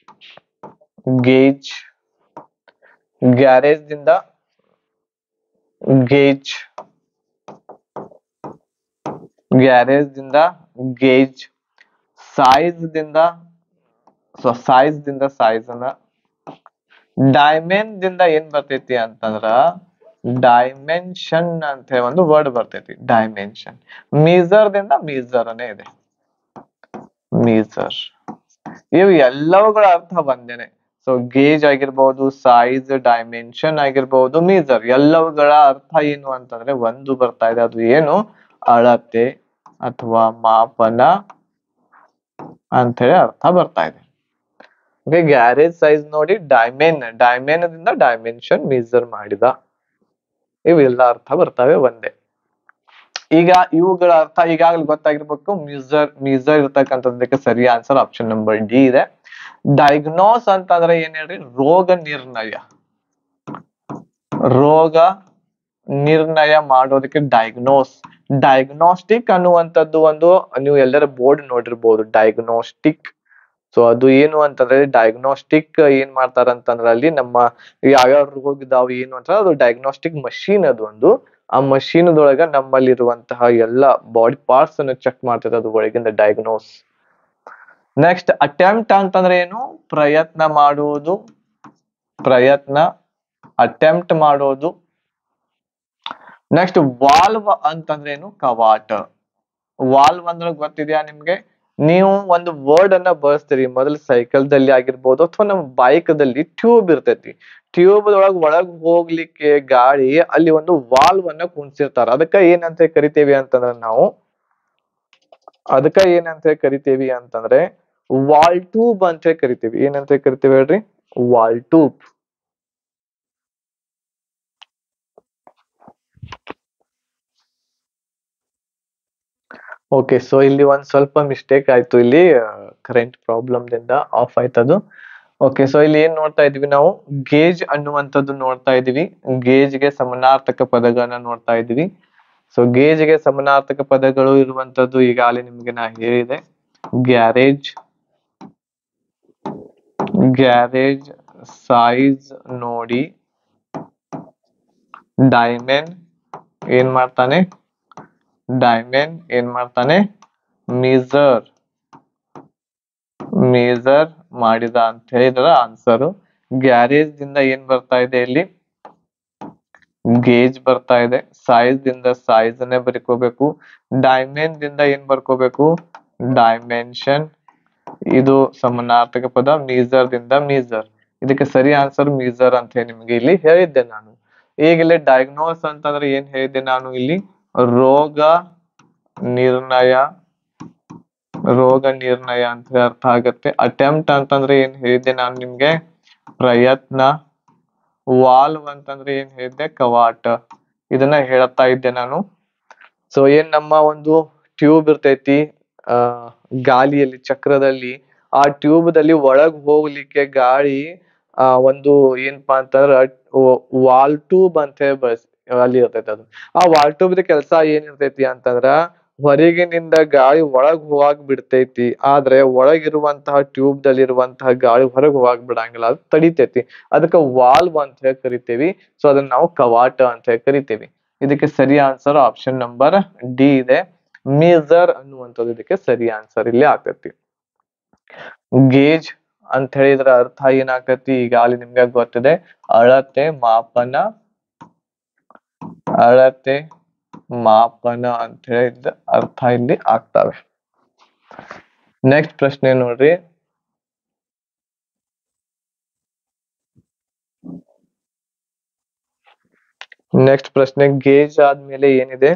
ಗೇಜ್ ಗ್ಯಾರೇಜ್ ದಿಂದ ಗೇಜ್ ಗ್ಯಾರೇಜ್ ದಿಂದ ಗೇಜ್ ಸೈಜ್ ದಿಂದ ಸೊ ಸೈಜ್ ದಿಂದ ಸೈಜ್ ಅನ್ನ ಡೈಮೆನ್ ದಿಂದ ಏನ್ ಬರ್ತೈತಿ ಅಂತಂದ್ರ ಡೈಮೆನ್ಷನ್ ಅಂತ ಹೇಳಿ ಒಂದು ವರ್ಡ್ ಬರ್ತೈತಿ ಡೈಮೆನ್ಷನ್ ಮೀಸರ್ ದಿಂದ ಮೀಸರ್ ಅನೇ ಇದೆ ಮೀಸರ್ ಇವು ಎಲ್ಲವುಗಳ ಅರ್ಥ ಒಂದೇನೆ ಸೊ ಗೇಜ್ ಆಗಿರ್ಬಹುದು ಸೈಜ್ ಡೈಮೆನ್ಷನ್ ಆಗಿರ್ಬಹುದು ಮೀಸರ್ ಎಲ್ಲವುಗಳ ಅರ್ಥ ಏನು ಅಂತಂದ್ರೆ ಒಂದು ಬರ್ತಾ ಇದೆ ಅದು ಏನು ಅಳತೆ ಅಥವಾ ಮಾಪನ ಅಂತ ಹೇಳಿ ಅರ್ಥ ಬರ್ತಾ ಇದೆ ಓಕೆ ಗ್ಯಾರೇಜ್ ಸೈಜ್ ನೋಡಿ ಡೈಮೆನ್ ಡೈಮೆನ್ ದಿಂದ ಡೈಮೆನ್ಷನ್ ಮೀಸರ್ ಮಾಡಿದ ಇವೆಲ್ಲ ಅರ್ಥ ಬರ್ತವೆ ಒಂದೇ ಈಗ ಇವುಗಳ ಅರ್ಥ ಈಗಾಗಲೇ ಗೊತ್ತಾಗಿರ್ಬೇಕು ಮ್ಯೂಸರ್ ಮ್ಯೂಸರ್ ಇರ್ತಕ್ಕಂಥದ್ದಕ್ಕೆ ಸರಿ ಆನ್ಸರ್ ಆಪ್ಷನ್ ನಂಬರ್ ಡಿ ಇದೆ ಡಯಾಗ್ನೋಸ್ ಅಂತಂದ್ರೆ ಏನ್ ಹೇಳ್ರಿ ರೋಗ ನಿರ್ಣಯ ರೋಗ ನಿರ್ಣಯ ಮಾಡೋದಕ್ಕೆ ಡಯಾಗ್ನೋಸ್ ಡಯಾಗ್ನೋಸ್ಟಿಕ್ ಅನ್ನುವಂಥದ್ದು ಒಂದು ನೀವು ಎಲ್ಲರ ಬೋರ್ಡ್ ನೋಡಿರ್ಬೋದು ಡಯಾಗ್ನೋಸ್ಟಿಕ್ ಸೊ ಅದು ಏನು ಅಂತಂದ್ರೆ ಡಯಾಗ್ನೋಸ್ಟಿಕ್ ಏನ್ ಮಾಡ್ತಾರ ಅಂತಂದ್ರೆ ಅಲ್ಲಿ ನಮ್ಮ ಯಾವ್ಯಾವ ರೋಗ ಇದಾವ ಏನು ಅಂತ ಅದು ಡಯಾಗ್ನೋಸ್ಟಿಕ್ ಮಷೀನ್ ಅದು ಒಂದು ಆ ಮಷೀನ್ದೊಳಗ ನಮ್ಮಲ್ಲಿರುವಂತಹ ಎಲ್ಲ ಬಾಡಿ ಪಾರ್ಟ್ಸ್ ಅನ್ನು ಚೆಕ್ ಮಾಡ್ತದೆ ಅದು ಒಳಗಿಂದ ಡಯಾಗ್ನೋಸ್ ನೆಕ್ಸ್ಟ್ ಅಟೆಂಪ್ಟ್ ಅಂತಂದ್ರೆ ಏನು ಪ್ರಯತ್ನ ಮಾಡುವುದು ಪ್ರಯತ್ನ ಅಟೆಂಪ್ಟ್ ಮಾಡೋದು ನೆಕ್ಸ್ಟ್ ವಾಲ್ವ್ ಅಂತಂದ್ರೆ ಏನು ಕವಾಟ ವಾಲ್ವ್ ಅಂದ್ರೆ ಗೊತ್ತಿದ್ಯಾ ನಿಮ್ಗೆ ನೀವು ಒಂದು ವರ್ಡ್ ಅನ್ನ ಬಳಸ್ತೀರಿ ಮೊದಲು ಸೈಕಲ್ ದಲ್ಲಿ ಆಗಿರ್ಬೋದು ಅಥವಾ ನಮ್ಮ ಬೈಕ್ ದಲ್ಲಿ ಟ್ಯೂಬ್ ಇರ್ತೈತಿ ಟ್ಯೂಬ್ ಒಳಗ್ ಒಳಗ್ ಹೋಗ್ಲಿಕ್ಕೆ ಗಾಳಿ ಅಲ್ಲಿ ಒಂದು ವಾಲ್ವ್ ಅನ್ನ ಕುಣಿಸಿರ್ತಾರ ಅದಕ್ಕ ಏನಂತ ಕರಿತೇವಿ ಅಂತಂದ್ರೆ ನಾವು ಅದಕ್ಕ ಏನಂತ ಕರಿತೇವಿ ಅಂತಂದ್ರೆ ವಾಲ್ ಟ್ಯೂಬ್ ಅಂತ ಕರಿತೀವಿ ಏನಂತ ಕರಿತೀವಿ ಹೇಳ್ರಿ ವಾಲ್ ಟ್ಯೂಬ್ ಓಕೆ ಸೊ ಇಲ್ಲಿ ಒಂದ್ ಸ್ವಲ್ಪ ಮಿಸ್ಟೇಕ್ ಆಯ್ತು ಇಲ್ಲಿ ಕರೆಂಟ್ ಪ್ರಾಬ್ಲಮ್ ದಿಂದ ಆಫ್ ಆಯ್ತದು ಓಕೆ ಸೊ ಇಲ್ಲಿ ಏನ್ ನೋಡ್ತಾ ಇದೀವಿ ನಾವು ಗೇಜ್ ಅನ್ನುವಂಥದ್ದು ನೋಡ್ತಾ ಇದೀವಿ ಗೇಜ್ ಗೆ ಸಮನಾರ್ಥಕ ಪದಗಳನ್ನ ನೋಡ್ತಾ ಇದೀವಿ ಸೊ ಗೇಜ್ ಗೆ ಸಮನಾರ್ಥಕ ಪದಗಳು ಇರುವಂತದ್ದು ಈಗಾಗಲೇ ನಿಮ್ಗೆ ನಾ ಹೇಳಿದೆ ಗ್ಯಾರೇಜ್ ಗ್ಯಾರೇಜ್ ಸೈಜ್ ನೋಡಿ ಡೈಮೆನ್ ಏನ್ ಮಾಡ್ತಾನೆ ಡೈಮೆನ್ ಏನ್ ಮಾಡ್ತಾನೆ ಮೀಸರ್ ಮೇಜರ್ ಮಾಡಿದ ಅಂತ ಹೇಳಿದ್ರ ಆನ್ಸರ್ ಗ್ಯಾರೇಜ್ ದಿಂದ ಏನ್ ಬರ್ತಾ ಇದೆ ಇಲ್ಲಿ ಗೇಜ್ ಬರ್ತಾ ಇದೆ ಸೈಜ್ ದಿಂದ ಸೈಜ್ ಅನ್ನೇ ಬರ್ಕೋಬೇಕು ಡೈಮೆನ್ ದಿಂದ ಏನ್ ಬರ್ಕೋಬೇಕು ಡೈಮೆನ್ಷನ್ ಇದು ಸಮನಾರ್ಥಕ ಪದ ಮೀಸರ್ ದಿಂದ ಮೀಸರ್ ಇದಕ್ಕೆ ಸರಿ ಆನ್ಸರ್ ಮೀಸರ್ ಅಂತ ಹೇಳಿ ನಿಮ್ಗೆ ಇಲ್ಲಿ ಹೇಳಿದ್ದೆ ನಾನು ಈಗ ಇಲ್ಲಿ ಡಯಾಗ್ನೋಸ್ ಅಂತಂದ್ರೆ ಏನ್ ಹೇಳಿದ್ದೆ ನಾನು ಇಲ್ಲಿ ರೋಗ ನಿರ್ಣಯ ರೋಗ ನಿರ್ಣಯ ಅಂತ ಹೇಳಿ ಅರ್ಥ ಆಗತ್ತೆ ಅಟೆಂಪ್ಟ್ ಅಂತಂದ್ರೆ ಏನ್ ಹೇಳಿದ್ದೆ ನಾನು ನಿಮ್ಗೆ ಪ್ರಯತ್ನ ವಾಲ್ವ್ ಅಂತಂದ್ರೆ ಏನ್ ಹೇಳಿದ್ದೆ ಕವಾಟ ಇದನ್ನ ಹೇಳ್ತಾ ಇದ್ದೆ ನಾನು ಸೊ ಏನ್ ನಮ್ಮ ಒಂದು ಟ್ಯೂಬ್ ಇರ್ತೈತಿ ಆ ಗಾಲಿಯಲ್ಲಿ ಚಕ್ರದಲ್ಲಿ ಆ ಟ್ಯೂಬ್ ದಲ್ಲಿ ಒಳಗ್ ಹೋಗ್ಲಿಕ್ಕೆ ಗಾಳಿ ಆ ಒಂದು ಏನಪ್ಪಾ ಅಂತಂದ್ರ ವಾಲ್ ಟ್ಯೂಬ್ ಅಂತ ಹೇಳಿ ಬಳಸ್ ಅಲ್ಲಿ ಇರ್ತೈತಿ ಅದು ಆ ವಾಲ್ ಟ್ಯೂಬ್ ಕೆಲಸ ಏನಿರ್ತೈತಿ ಅಂತಂದ್ರ ಹೊರಗಿನಿಂದ ಗಾಳಿ ಒಳಗ್ ಹೋಗಾಕ್ ಬಿಡ್ತೈತಿ ಆದ್ರೆ ಒಳಗಿರುವಂತಹ ಟ್ಯೂಬ್ ದಲ್ಲಿರುವಂತಹ ಗಾಳಿ ಹೊರಗ್ ಹೋಗಾಕ್ ಬಿಡಂಗಿಲ್ಲ ಅದು ತಡಿತೈತಿ ಅದಕ್ಕ ವಾಲ್ವ್ ಅಂತ ಹೇಳಿ ಕರಿತೇವಿ ಸೊ ಅದನ್ನ ನಾವು ಕವಾಟ ಅಂತ ಹೇಳಿ ಕರಿತೇವಿ ಇದಕ್ಕೆ ಸರಿ ಆನ್ಸರ್ ಆಪ್ಷನ್ ನಂಬರ್ ಡಿ ಇದೆ ಮೀಸರ್ ಅನ್ನುವಂಥದ್ದು ಇದಕ್ಕೆ ಸರಿ ಆನ್ಸರ್ ಇಲ್ಲಿ ಆಗ್ತೈತಿ ಗೇಜ್ ಅಂತ ಹೇಳಿದ್ರ ಅರ್ಥ ಏನಾಗ್ತೈತಿ ಈಗಾಗಲೇ ನಿಮ್ಗೆ ಗೊತ್ತಿದೆ ಅಳತೆ ಮಾಪನ ಅಳತೆ ಮಾಪನ ಅಂತ ಹೇಳಿದ ಅರ್ಥ ಇಲ್ಲಿ ಆಗ್ತವೆ ನೆಕ್ಸ್ಟ್ ಪ್ರಶ್ನೆ ನೋಡ್ರಿ ನೆಕ್ಸ್ಟ್ ಪ್ರಶ್ನೆ ಗೇಜ್ ಆದ್ಮೇಲೆ ಏನಿದೆ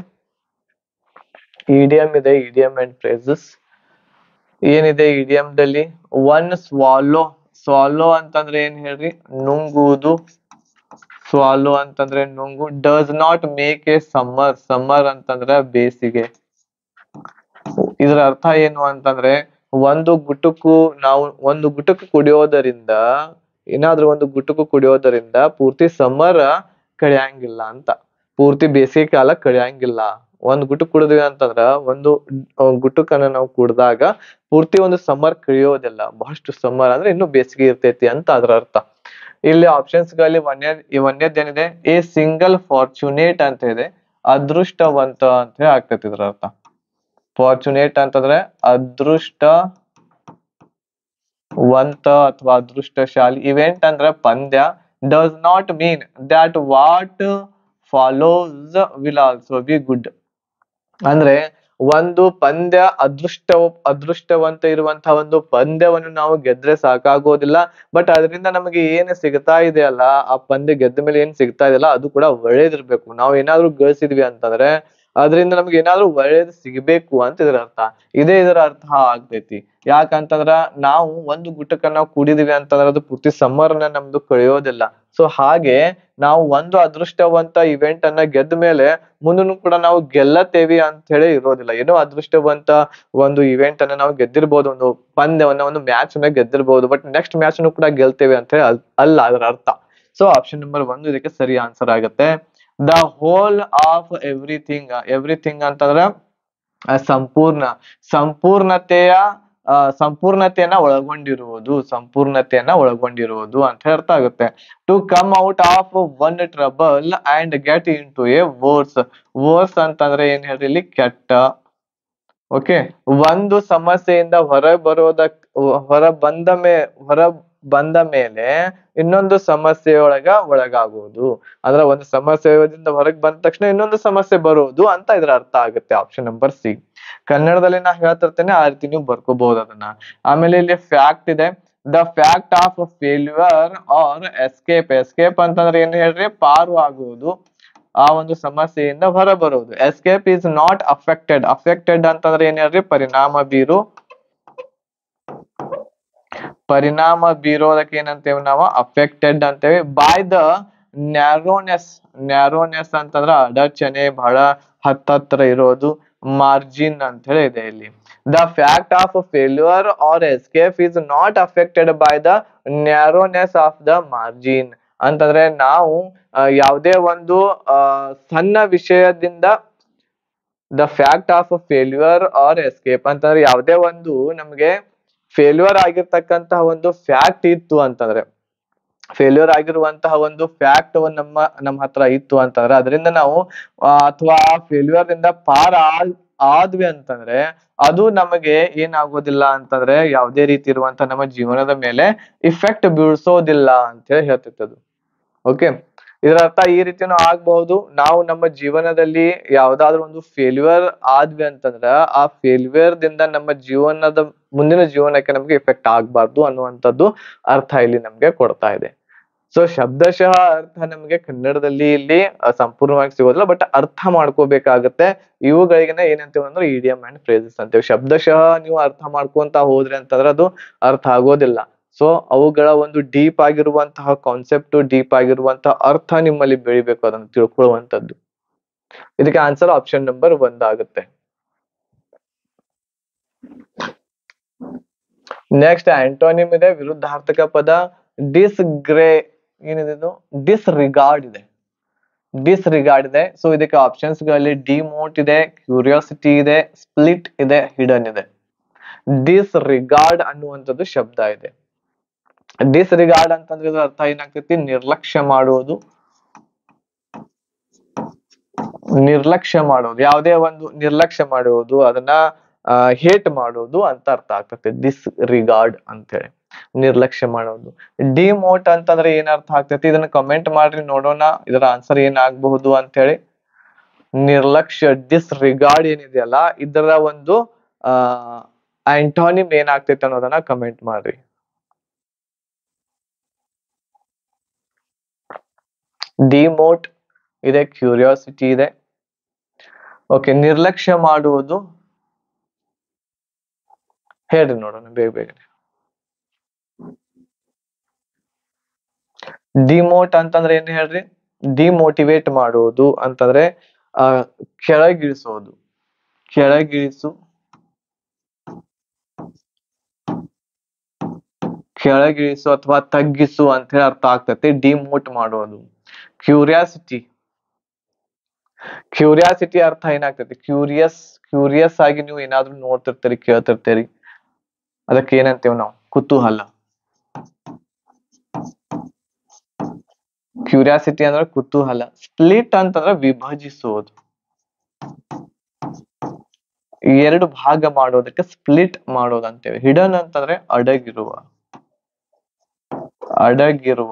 ಇಡಿಯಂ ಇದೆ ಇಡಿಯಂ ಅಂಡ್ ಫ್ರೇಸಸ್ ಏನಿದೆ ಇಡಿಯಂ ದಲ್ಲಿ ಒನ್ ಸ್ವಾಲೋ ಸ್ವಾಲೋ ಅಂತಂದ್ರೆ ಏನ್ ಹೇಳ್ರಿ ನುಂಗುವುದು ಸ್ವಾಲೋ ಅಂತಂದ್ರೆ ನುಂಗು does not make a summer summer ಅಂತಂದ್ರೆ ಬೇಸಿಗೆ ಇದರ ಅರ್ಥ ಏನು ಅಂತಂದ್ರೆ ಒಂದು ಗುಟುಕು ನಾವು ಒಂದು ಗುಟುಕು ಕುಡಿಯೋದರಿಂದ ಏನಾದ್ರೂ ಒಂದು ಗುಟುಕು ಕುಡಿಯೋದರಿಂದ ಪೂರ್ತಿ ಸಮ್ಮರ್ ಕಳಿಯಂಗಿಲ್ಲ ಅಂತ ಪೂರ್ತಿ ಬೇಸಿಗೆ ಕಾಲ ಕಳಿಯಂಗಿಲ್ಲ ಒಂದ್ ಗುಟುಕ್ ಕುಡಿದ್ವಿ ಅಂತಂದ್ರ ಒಂದು ಗುಟುಕನ್ನ ನಾವು ಕುಡ್ದಾಗ ಪೂರ್ತಿ ಒಂದು ಸಮ್ಮರ್ ಕಳಿಯೋದಿಲ್ಲ ಬಹಳಷ್ಟು ಸಮ್ಮರ್ ಅಂದ್ರೆ ಇನ್ನು ಬೇಸಿಗೆ ಇರ್ತೈತಿ ಅಂತ ಅದ್ರ ಅರ್ಥ ಇಲ್ಲಿ ಆಪ್ಷನ್ಸ್ ಗಳಲ್ಲಿ ಒಂದೇ ಒಂದೇದ್ ಏನಿದೆ ಎ ಸಿಂಗಲ್ ಫಾರ್ಚುನೇಟ್ ಅಂತ ಇದೆ ಅದೃಷ್ಟವಂತ ಅಂತ ಹೇಳಿ ಆಗ್ತೈತಿ ಇದ್ರ ಅರ್ಥ ಫಾರ್ಚುನೇಟ್ ಅಂತಂದ್ರೆ ಅದೃಷ್ಟ ವಂತ ಅಥವಾ ಅದೃಷ್ಟಶಾಲಿ ಇವೆಂಟ್ ಅಂದ್ರೆ ಪಂದ್ಯ does not mean that what follows will also be good ಅಂದ್ರೆ ಒಂದು ಪಂದ್ಯ ಅದೃಷ್ಟ ಅದೃಷ್ಟವಂತ ಇರುವಂತಹ ಒಂದು ಪಂದ್ಯವನ್ನು ನಾವು ಗೆದ್ರೆ ಸಾಕಾಗೋದಿಲ್ಲ ಬಟ್ ಅದರಿಂದ ನಮಗೆ ಏನು ಸಿಗ್ತಾ ಇದೆಯಲ್ಲ ಆ ಪಂದ್ಯ ಗೆದ್ದ ಮೇಲೆ ಏನ್ ಸಿಗ್ತಾ ಇದೆಯಲ್ಲ ಅದು ಕೂಡ ಒಳ್ಳೇದಿರ್ಬೇಕು ನಾವು ಏನಾದ್ರೂ ಗಳಿಸಿದ್ವಿ ಅಂತಂದ್ರೆ ಅದರಿಂದ ನಮ್ಗೆ ಏನಾದ್ರೂ ಒಳ್ಳೇದು ಸಿಗಬೇಕು ಅಂತ ಇದರ ಅರ್ಥ ಇದೇ ಇದರ ಅರ್ಥ ಆಗ್ತೈತಿ ಯಾಕಂತಂದ್ರ ನಾವು ಒಂದು ಗುಟಕ ನಾವು ಕುಡಿದಿವಿ ಅಂತಂದ್ರ ಅದು ಪೂರ್ತಿ ಸಮ್ಮರ್ನ ನಮ್ದು ಕಳೆಯೋದಿಲ್ಲ ಸೊ ಹಾಗೆ ನಾವು ಒಂದು ಅದೃಷ್ಟವಂತ ಇವೆಂಟ್ ಅನ್ನ ಗೆದ್ದ ಮೇಲೆ ಮುಂದೂ ಕೂಡ ನಾವು ಗೆಲ್ಲತ್ತೇವಿ ಅಂತ ಹೇಳಿ ಇರೋದಿಲ್ಲ ಏನೋ ಅದೃಷ್ಟವಂತ ಒಂದು ಇವೆಂಟ್ ಅನ್ನ ನಾವು ಗೆದ್ದಿರ್ಬೋದು ಒಂದು ಪಂದ್ಯವನ್ನ ಒಂದು ಮ್ಯಾಚ್ ಅನ್ನ ಗೆದ್ದಿರ್ಬೋದು ಬಟ್ ನೆಕ್ಸ್ಟ್ ಮ್ಯಾಚ್ ಕೂಡ ಗೆಲ್ತೇವೆ ಅಂತ ಹೇಳಿ ಅಲ್- ಅಲ್ಲ ಅದರ ಅರ್ಥ ಸೊ ಆಪ್ಷನ್ ನಂಬರ್ ಒಂದು ಇದಕ್ಕೆ ಸರಿ ಆನ್ಸರ್ ಆಗುತ್ತೆ the whole of everything everything ಅಂತಂದ್ರ ಆ, ಸಂಪೂರ್ಣ ಸಂಪೂರ್ಣತೆಯ ಆ, ಸಂಪೂರ್ಣತೆಯನ್ನ ಒಳಗೊಂಡಿರುವುದು ಸಂಪೂರ್ಣತೆಯನ್ನ ಒಳಗೊಂಡಿರುವುದು ಅಂತ ಹೇಳಿ ಅರ್ಥ ಆಗುತ್ತೆ to come out of one trouble and get into a worse worse ಅಂತಂದ್ರೆ ಏನ್ ಹೇಳ್ರಿ ಇಲ್ಲಿ ಕೆಟ್ಟ ಓಕೆ ಒಂದು ಸಮಸ್ಯೆಯಿಂದ ಹೊರ ಬರೋದಕ್ ಹೊರ ಬಂದ ಮೇ ಹೊರ ಬಂದ ಮೇಲೆ ಇನ್ನೊಂದು ಸಮಸ್ಯೆಯೊಳಗ ಒಳಗಾಗುವುದು ಅಂದ್ರೆ ಒಂದು ಸಮಸ್ಯೆಯಿಂದ ಹೊರಗೆ ಬಂದ ತಕ್ಷಣ ಇನ್ನೊಂದು ಸಮಸ್ಯೆ ಬರುವುದು ಅಂತ ಇದ್ರ ಅರ್ಥ ಆಗುತ್ತೆ ಆಪ್ಷನ್ ನಂಬರ್ ಸಿ ಕನ್ನಡದಲ್ಲಿ ನಾ ಹೇಳ್ತಿರ್ತೇನೆ ಆ ರೀತಿ ನೀವು ಬರ್ಕೋಬಹುದು ಅದನ್ನ ಆಮೇಲೆ ಇಲ್ಲಿ ಫ್ಯಾಕ್ಟ್ ಇದೆ the fact of failure or escape escape ಅಂತಂದ್ರೆ ಏನ್ ಹೇಳ್ರಿ ಪಾರು ಆಗುವುದು ಆ ಒಂದು ಸಮಸ್ಯೆಯಿಂದ ಹೊರ ಬರುವುದು escape is not affected affected ಅಂತಂದ್ರೆ ಏನ್ ಹೇಳ್ರಿ ಪರಿಣಾಮ ಬೀರು ಪರಿಣಾಮ ಬೀರೋದಕ್ಕೆ ಏನಂತೇವೆ ನಾವು ಅಫೆಕ್ಟೆಡ್ ಅಂತೇವೆ ಬೈ ದ ನ್ಯಾರೋನೆಸ್ ನ್ಯಾರೋನೆಸ್ ಅಂತಂದ್ರ ಅಡಚಣೆ ಬಹಳ ಹತ್ತತ್ರ ಇರೋದು ಮಾರ್ಜಿನ್ ಅಂತ ಹೇಳಿ ಇದೆ ಇಲ್ಲಿ the fact of failure or escape is not affected by the narrowness of the margin ಅಂತಂದ್ರೆ ನಾವು ಆ, ಯಾವುದೇ ಒಂದು ಆ, ಸಣ್ಣ ವಿಷಯದಿಂದ the fact of failure or escape ಅಂತಂದ್ರೆ ಯಾವುದೇ ಒಂದು ನಮ್ಗೆ ಫೇಲ್ಯೂರ್ ಆಗಿರ್ತಕ್ಕಂತಹ ಒಂದು ಫ್ಯಾಕ್ಟ್ ಇತ್ತು ಅಂತಂದ್ರೆ ಫೇಲ್ಯೂರ್ ಆಗಿರುವಂತಹ ಒಂದು ಫ್ಯಾಕ್ಟ್ ನಮ್ಮ ನಮ್ಮ ಹತ್ರ ಇತ್ತು ಅಂತಂದ್ರೆ ಅದರಿಂದ ನಾವು ಅಥವಾ ಆ ಫೇಲ್ಯೂರ್ ದಿಂದ ಪಾರ ಆದ್- ಆದ್ವಿ ಅಂತಂದ್ರೆ ಅದು ನಮಗೆ ಏನಾಗೋದಿಲ್ಲ ಅಂತಂದ್ರೆ ಯಾವುದೇ ರೀತಿ ಇರುವಂತ ನಮ್ಮ ಜೀವನದ ಮೇಲೆ ಇಫೆಕ್ಟ್ ಬೀಳ್ಸೋದಿಲ್ಲ ಅಂತ ಹೇಳಿ ಹೇಳ್ತೈತೆ ಅದು ಓಕೆ ಇದರ ಅರ್ಥ ಈ ರೀತಿನೂ ಆಗ್ಬಹುದು ನಾವು ನಮ್ಮ ಜೀವನದಲ್ಲಿ ಯಾವ್ದಾದ್ರು ಒಂದು ಫೇಲ್ಯೂರ್ ಆದ್ವಿ ಅಂತಂದ್ರ ಆ ಫೇಲ್ಯೂರ್ ದಿಂದ ನಮ್ಮ ಜೀವನದ ಮುಂದಿನ ಜೀವನಕ್ಕೆ ನಮ್ಗೆ ಇಫೆಕ್ಟ್ ಆಗ್ಬಾರ್ದು ಅನ್ನುವಂಥದ್ದು ಅರ್ಥ ಇಲ್ಲಿ ನಮ್ಗೆ ಕೊಡ್ತಾ ಇದೆ ಸೊ ಶಬ್ದಶಃ ಅರ್ಥ ನಮ್ಗೆ ಕನ್ನಡದಲ್ಲಿ ಇಲ್ಲಿ ಅಹ್, ಸಂಪೂರ್ಣವಾಗಿ ಸಿಗೋದಿಲ್ಲ ಬಟ್ ಅರ್ಥ ಮಾಡ್ಕೋಬೇಕಾಗತ್ತೆ ಇವುಗಳಿಗೆನ ಏನಂತೀವಿ ಅಂದ್ರೆ ಇಡಿಯಂ ಅಂಡ್ ಫ್ರೇಸಸ್ ಅಂತೀವಿ ಶಬ್ದಶಃ ನೀವು ಅರ್ಥ ಮಾಡ್ಕೊಂತ ಹೋದ್ರಿ ಅಂತಂದ್ರೆ ಅದು ಅರ್ಥ ಆಗೋದಿಲ್ಲ ಸೊ ಅವುಗಳ ಒಂದು ಡೀಪ್ ಆಗಿರುವಂತಹ ಕಾನ್ಸೆಪ್ಟ್ ಡೀಪ್ ಆಗಿರುವಂತಹ ಅರ್ಥ ನಿಮ್ಮಲ್ಲಿ ಬೆಳಿಬೇಕು ಅದನ್ನು ತಿಳ್ಕೊಳ್ಳುವಂತದ್ದು ಇದಕ್ಕೆ ಆನ್ಸರ್ ಆಪ್ಷನ್ ನಂಬರ್ ಒಂದಾಗುತ್ತೆ ನೆಕ್ಸ್ಟ್ ಆಂಟೋನಿಮ್ ಇದೆ ವಿರುದ್ಧಾರ್ಥಕ ಪದ ಡಿಸ್ಗ್ರೇ ಏನಿದೆ ಇದು ಡಿಸ್ರಿಗಾರ್ಡ್ ಇದೆ ಡಿಸ್ರಿಗಾರ್ಡ್ ಇದೆ ಸೊ ಇದಕ್ಕೆ ಆಪ್ಷನ್ಸ್ ಗಳಲ್ಲಿ ಡಿಮೋಟ್ ಇದೆ ಕ್ಯೂರಿಯಾಸಿಟಿ ಇದೆ ಸ್ಪ್ಲಿಟ್ ಇದೆ ಹಿಡನ್ ಇದೆ ಡಿಸ್ರಿಗಾರ್ಡ್ ಅನ್ನುವಂಥದ್ದು ಶಬ್ದ ಇದೆ ಡಿಸ್ರಿಗಾರ್ಡ್ ಅಂತಂದ್ರೆ ಇದ್ರ ಅರ್ಥ ಏನಾಗ್ತೈತಿ ನಿರ್ಲಕ್ಷ್ಯ ಮಾಡುವುದು ನಿರ್ಲಕ್ಷ್ಯ ಮಾಡೋದು ಯಾವುದೇ ಒಂದು ನಿರ್ಲಕ್ಷ್ಯ ಮಾಡುವುದು ಅದನ್ನ ಹೇಟ್ ಮಾಡೋದು ಅಂತ ಅರ್ಥ ಆಗ್ತದೆ ಡಿಸ್ ರಿಗಾರ್ಡ್ ಅಂತ ಹೇಳಿ ನಿರ್ಲಕ್ಷ್ಯ ಮಾಡೋದು ಡಿಮೋಟ್ ಅಂತಂದ್ರೆ ಏನ್ ಅರ್ಥ ಆಗ್ತೈತಿ ಇದನ್ನ ಕಮೆಂಟ್ ಮಾಡ್ರಿ ನೋಡೋಣ ಇದರ ಆನ್ಸರ್ ಏನಾಗಬಹುದು ಅಂತ ಹೇಳಿ ನಿರ್ಲಕ್ಷ್ಯ ಡಿಸ್ ರಿಗಾರ್ಡ್ ಏನಿದೆಯಲ್ಲ ಇದರ ಒಂದು ಆ ಆಂಟೋನಿಮ್ ಏನಾಗ್ತೈತೆ ಅನ್ನೋದನ್ನ ಕಮೆಂಟ್ ಮಾಡ್ರಿ ಡಿಮೋಟ್ ಇದೆ ಕ್ಯೂರಿಯಾಸಿಟಿ ಇದೆ ಓಕೆ ನಿರ್ಲಕ್ಷ್ಯ ಮಾಡುವುದು ಹೇಳ್ರಿ ನೋಡೋಣ ಬೇಗ ಬೇಗ ಡಿಮೋಟ್ ಅಂತಂದ್ರೆ ಏನ್ ಹೇಳ್ರಿ ಡಿಮೋಟಿವೇಟ್ ಮಾಡುವುದು ಅಂತಂದ್ರೆ ಆ ಕೆಳಗಿಳಿಸೋದು ಕೆಳಗಿಳಿಸು ಕೆಳಗಿಳಿಸು ಅಥವಾ ತಗ್ಗಿಸು ಅಂತ ಹೇಳಿ ಅರ್ಥ ಆಗ್ತೈತಿ ಡಿಮೋಟ್ ಮಾಡೋದು ಕ್ಯೂರಿಯಾಸಿಟಿ ಕ್ಯೂರಿಯಾಸಿಟಿ ಅರ್ಥ ಏನಾಗ್ತೈತಿ ಕ್ಯೂರಿಯಸ್ ಕ್ಯೂರಿಯಸ್ ಆಗಿ ನೀವು ಏನಾದ್ರೂ ನೋಡ್ತಿರ್ತೀರಿ ಕೇಳ್ತಿರ್ತೀರಿ ಅದಕ್ಕೆ ಏನಂತೇವ್ ನಾವು ಕುತೂಹಲ ಕ್ಯೂರಿಯಾಸಿಟಿ ಅಂದ್ರೆ ಕುತೂಹಲ ಸ್ಪ್ಲಿಟ್ ಅಂತಂದ್ರೆ ವಿಭಜಿಸೋದು ಎರಡು ಭಾಗ ಮಾಡೋದಕ್ಕೆ ಸ್ಪ್ಲಿಟ್ ಮಾಡೋದು ಅಂತೇವೆ ಹಿಡನ್ ಅಂತಂದ್ರೆ ಅಡಗಿರುವ ಅಡಗಿರುವ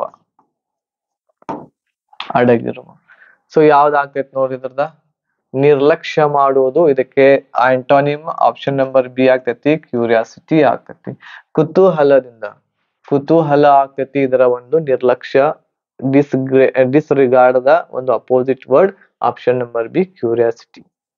ಅಡಗಿರುವ ಸೊ ಯಾವ್ದಾಗ್ತೈತಿ ನೋಡ್ರಿ ಇದ್ರದ ನಿರ್ಲಕ್ಷ್ಯ ಮಾಡುವುದು ಇದಕ್ಕೆ ಆಂಟೋನಿಮ್ ಆಪ್ಷನ್ ನಂಬರ್ ಬಿ ಆಗ್ತೈತಿ ಕ್ಯೂರಿಯಾಸಿಟಿ ಆಗ್ತೈತಿ ಕುತೂಹಲದಿಂದ ಕುತೂಹಲ ಆಗ್ತೈತಿ ಇದರ ಒಂದು ನಿರ್ಲಕ್ಷ್ಯ ಡಿಸ್ಗ್ರೇ ಡಿಸ್ರಿಗಾರ್ಡ್ ದ ಒಂದು opposite word option number B curiosity